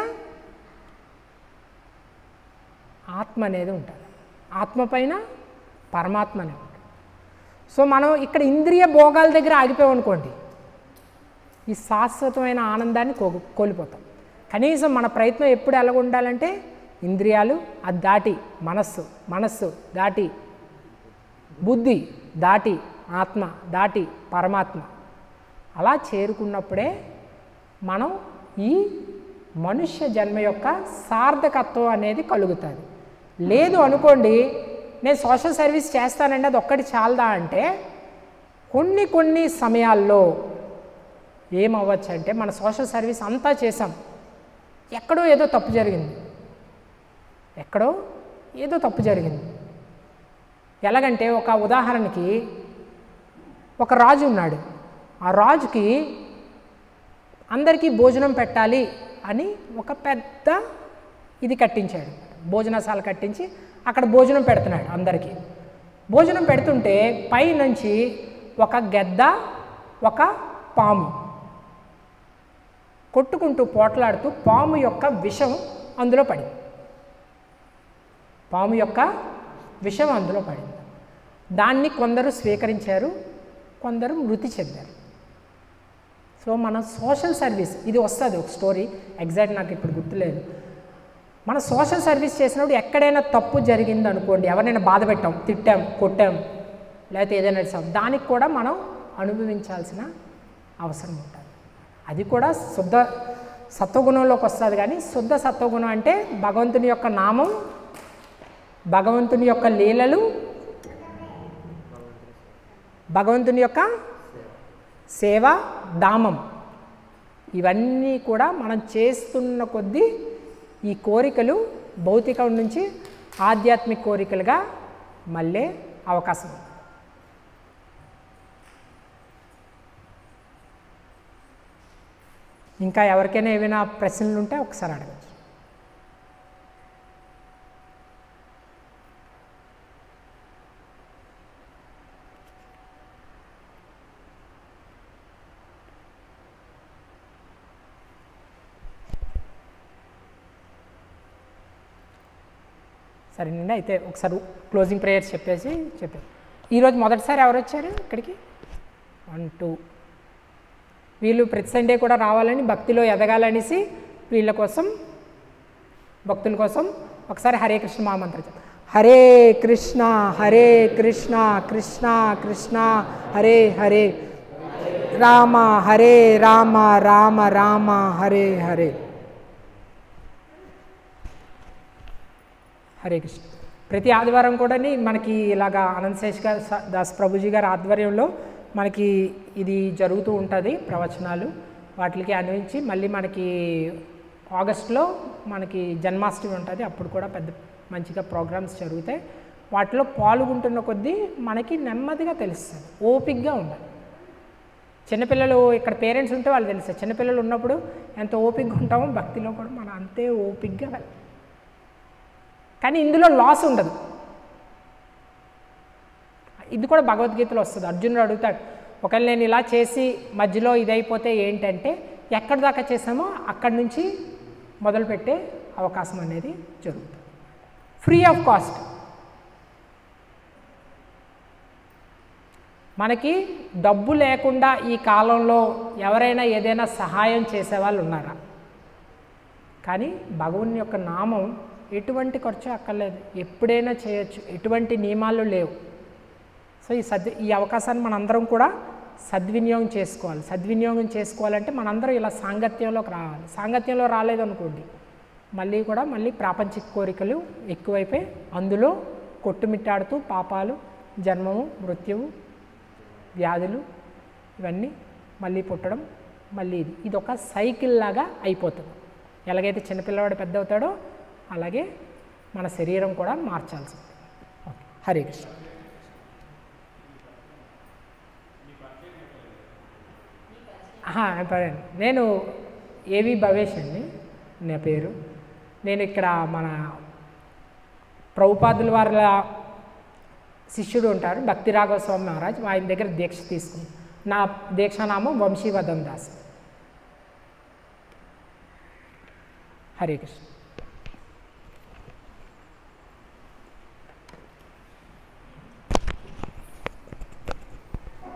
ఆత్మ అనేది ఉంటుంది ఆత్మ పైన పరమాత్మ అనేది ఉంటుంది సో మనం ఇక్కడ ఇంద్రియ భోగాల దగ్గర ఆగిపోయాం అనుకోండి ఈ శాశ్వతమైన ఆనందాన్ని కో కోల్పోతాం కనీసం మన ప్రయత్నం ఎప్పుడు ఎలాగ ఉండాలంటే ఇంద్రియాలు అది దాటి మనస్సు మనస్సు దాటి బుద్ధి దాటి ఆత్మ దాటి పరమాత్మ అలా చేరుకున్నప్పుడే మనం ఈ మనుష్య జన్మ యొక్క సార్థకత్వం అనేది కలుగుతుంది లేదు అనుకోండి నేను సోషల్ సర్వీస్ చేస్తానండి అది ఒక్కటి చాలదా అంటే కొన్ని కొన్ని సమయాల్లో ఏమవ్వచ్చు అంటే మన సోషల్ సర్వీస్ అంతా చేసాం ఎక్కడో ఏదో తప్పు జరిగింది ఎక్కడో ఏదో తప్పు జరిగింది ఎలాగంటే ఒక ఉదాహరణకి ఒక రాజు ఉన్నాడు ఆ రాజుకి అందరికీ భోజనం పెట్టాలి అని ఒక పెద్ద ఇది కట్టించాడు భోజనశాల కట్టించి అక్కడ భోజనం పెడుతున్నాడు అందరికీ భోజనం పెడుతుంటే పై నుంచి ఒక గెద్ద ఒక పాము కొట్టుకుంటూ పోట్లాడుతూ పాము యొక్క విషం అందులో పడింది పాము యొక్క విషం అందులో పడింది దాన్ని కొందరు స్వీకరించారు కొందరు మృతి చెందారు సో మన సోషల్ సర్వీస్ ఇది వస్తుంది ఒక స్టోరీ ఎగ్జాక్ట్ నాకు ఇప్పుడు గుర్తులేదు మన సోషల్ సర్వీస్ చేసినప్పుడు ఎక్కడైనా తప్పు జరిగింది అనుకోండి ఎవరినైనా బాధ పెట్టాం తిట్టాం కొట్టాం లేకపోతే ఏదైనా చేసాం దానికి కూడా మనం అనుభవించాల్సిన అవసరం ఉంటుంది అది కూడా శుద్ధ సత్వగుణంలోకి వస్తుంది కానీ శుద్ధ సత్వగుణం అంటే భగవంతుని యొక్క నామం భగవంతుని యొక్క లీలలు భగవంతుని యొక్క సేవ దామం ఇవన్నీ కూడా మనం చేస్తున్న కొద్దీ ఈ కోరికలు భౌతికం నుంచి ఆధ్యాత్మిక కోరికలుగా మళ్ళీ అవకాశం ఉంది ఇంకా ఎవరికైనా ఏమైనా ప్రశ్నలు ఉంటే ఒకసారి అడగచ్చు సరేనండి అయితే ఒకసారి క్లోజింగ్ ప్రేయర్స్ చెప్పేసి చెప్పారు ఈరోజు మొదటిసారి ఎవరు వచ్చారు ఇక్కడికి వన్ టూ వీళ్ళు ప్రతి సండే కూడా రావాలని భక్తిలో ఎదగాలనేసి వీళ్ళ కోసం భక్తుల కోసం ఒకసారి హరే కృష్ణ మహామంత్రం చెప్పండి హరే కృష్ణ హరే కృష్ణ కృష్ణ కృష్ణ హరే హరే రామ హరే రామ రామ రామ హరే హరే హరే కృష్ణ ప్రతి ఆదివారం కూడా మనకి ఇలాగా అనంతశేష్ గారు స- దాస్ ప్రభుజీ గారి ఆధ్వర్యంలో మనకి ఇది జరుగుతూ ఉంటుంది ప్రవచనాలు వాటికి అన్వయించి మళ్ళీ మనకి ఆగస్టులో మనకి జన్మాష్టమి ఉంటుంది అప్పుడు కూడా పెద్ద మంచిగా ప్రోగ్రామ్స్ జరుగుతాయి వాటిలో పాల్గొంటున్న కొద్దీ మనకి నెమ్మదిగా తెలుస్తుంది ఓపిక్గా ఉండాలి చిన్నపిల్లలు ఇక్కడ పేరెంట్స్ ఉంటే వాళ్ళు తెలుస్తుంది చిన్నపిల్లలు ఉన్నప్పుడు ఎంత ఓపిక్గా ఉంటామో భక్తిలో కూడా మనం అంతే ఓపిక్గా వెళ్ళాలి కానీ ఇందులో లాస్ ఉండదు ఇది కూడా భగవద్గీతలో వస్తుంది అర్జునుడు అడుగుతాడు ఒకవేళ నేను ఇలా చేసి మధ్యలో ఇదైపోతే ఏంటంటే ఎక్కడి దాకా చేసామో అక్కడి నుంచి మొదలుపెట్టే అవకాశం అనేది జరుగుతుంది ఫ్రీ ఆఫ్ కాస్ట్ మనకి డబ్బు లేకుండా ఈ కాలంలో ఎవరైనా ఏదైనా సహాయం చేసేవాళ్ళు ఉన్నారా కానీ భగవుని యొక్క నామం ఎటువంటి ఖర్చు అక్కర్లేదు ఎప్పుడైనా చేయొచ్చు ఎటువంటి నియమాలు లేవు సో ఈ సద్ ఈ అవకాశాన్ని మనందరం కూడా సద్వినియోగం చేసుకోవాలి సద్వినియోగం చేసుకోవాలంటే మనందరం ఇలా సాంగత్యంలోకి రావాలి సాంగత్యంలో రాలేదనుకోండి మళ్ళీ కూడా మళ్ళీ ప్రాపంచిక కోరికలు ఎక్కువైపోయి అందులో కొట్టుమిట్టాడుతూ పాపాలు జన్మము మృత్యువు వ్యాధులు ఇవన్నీ మళ్ళీ పుట్టడం మళ్ళీ ఇది ఇది ఒక సైకిల్ లాగా అయిపోతుంది ఎలాగైతే చిన్నపిల్లవాడు పెద్ద అవుతాడో అలాగే మన శరీరం కూడా మార్చాల్సి ఉంటుంది ఓకే హరే కృష్ణ ఆహా, పర్వాలేదు. నేను ఏవి భవేష్ అండి నా పేరు నేను ఇక్కడ మన ప్రభుపాదుల వారి శిష్యుడు ఉంటారు భక్తి రాఘవ స్వామి మహారాజ్ ఆయన దగ్గర దీక్ష తీసుకుని నా దీక్షానామం వంశీవదం దాస్ హరే కృష్ణ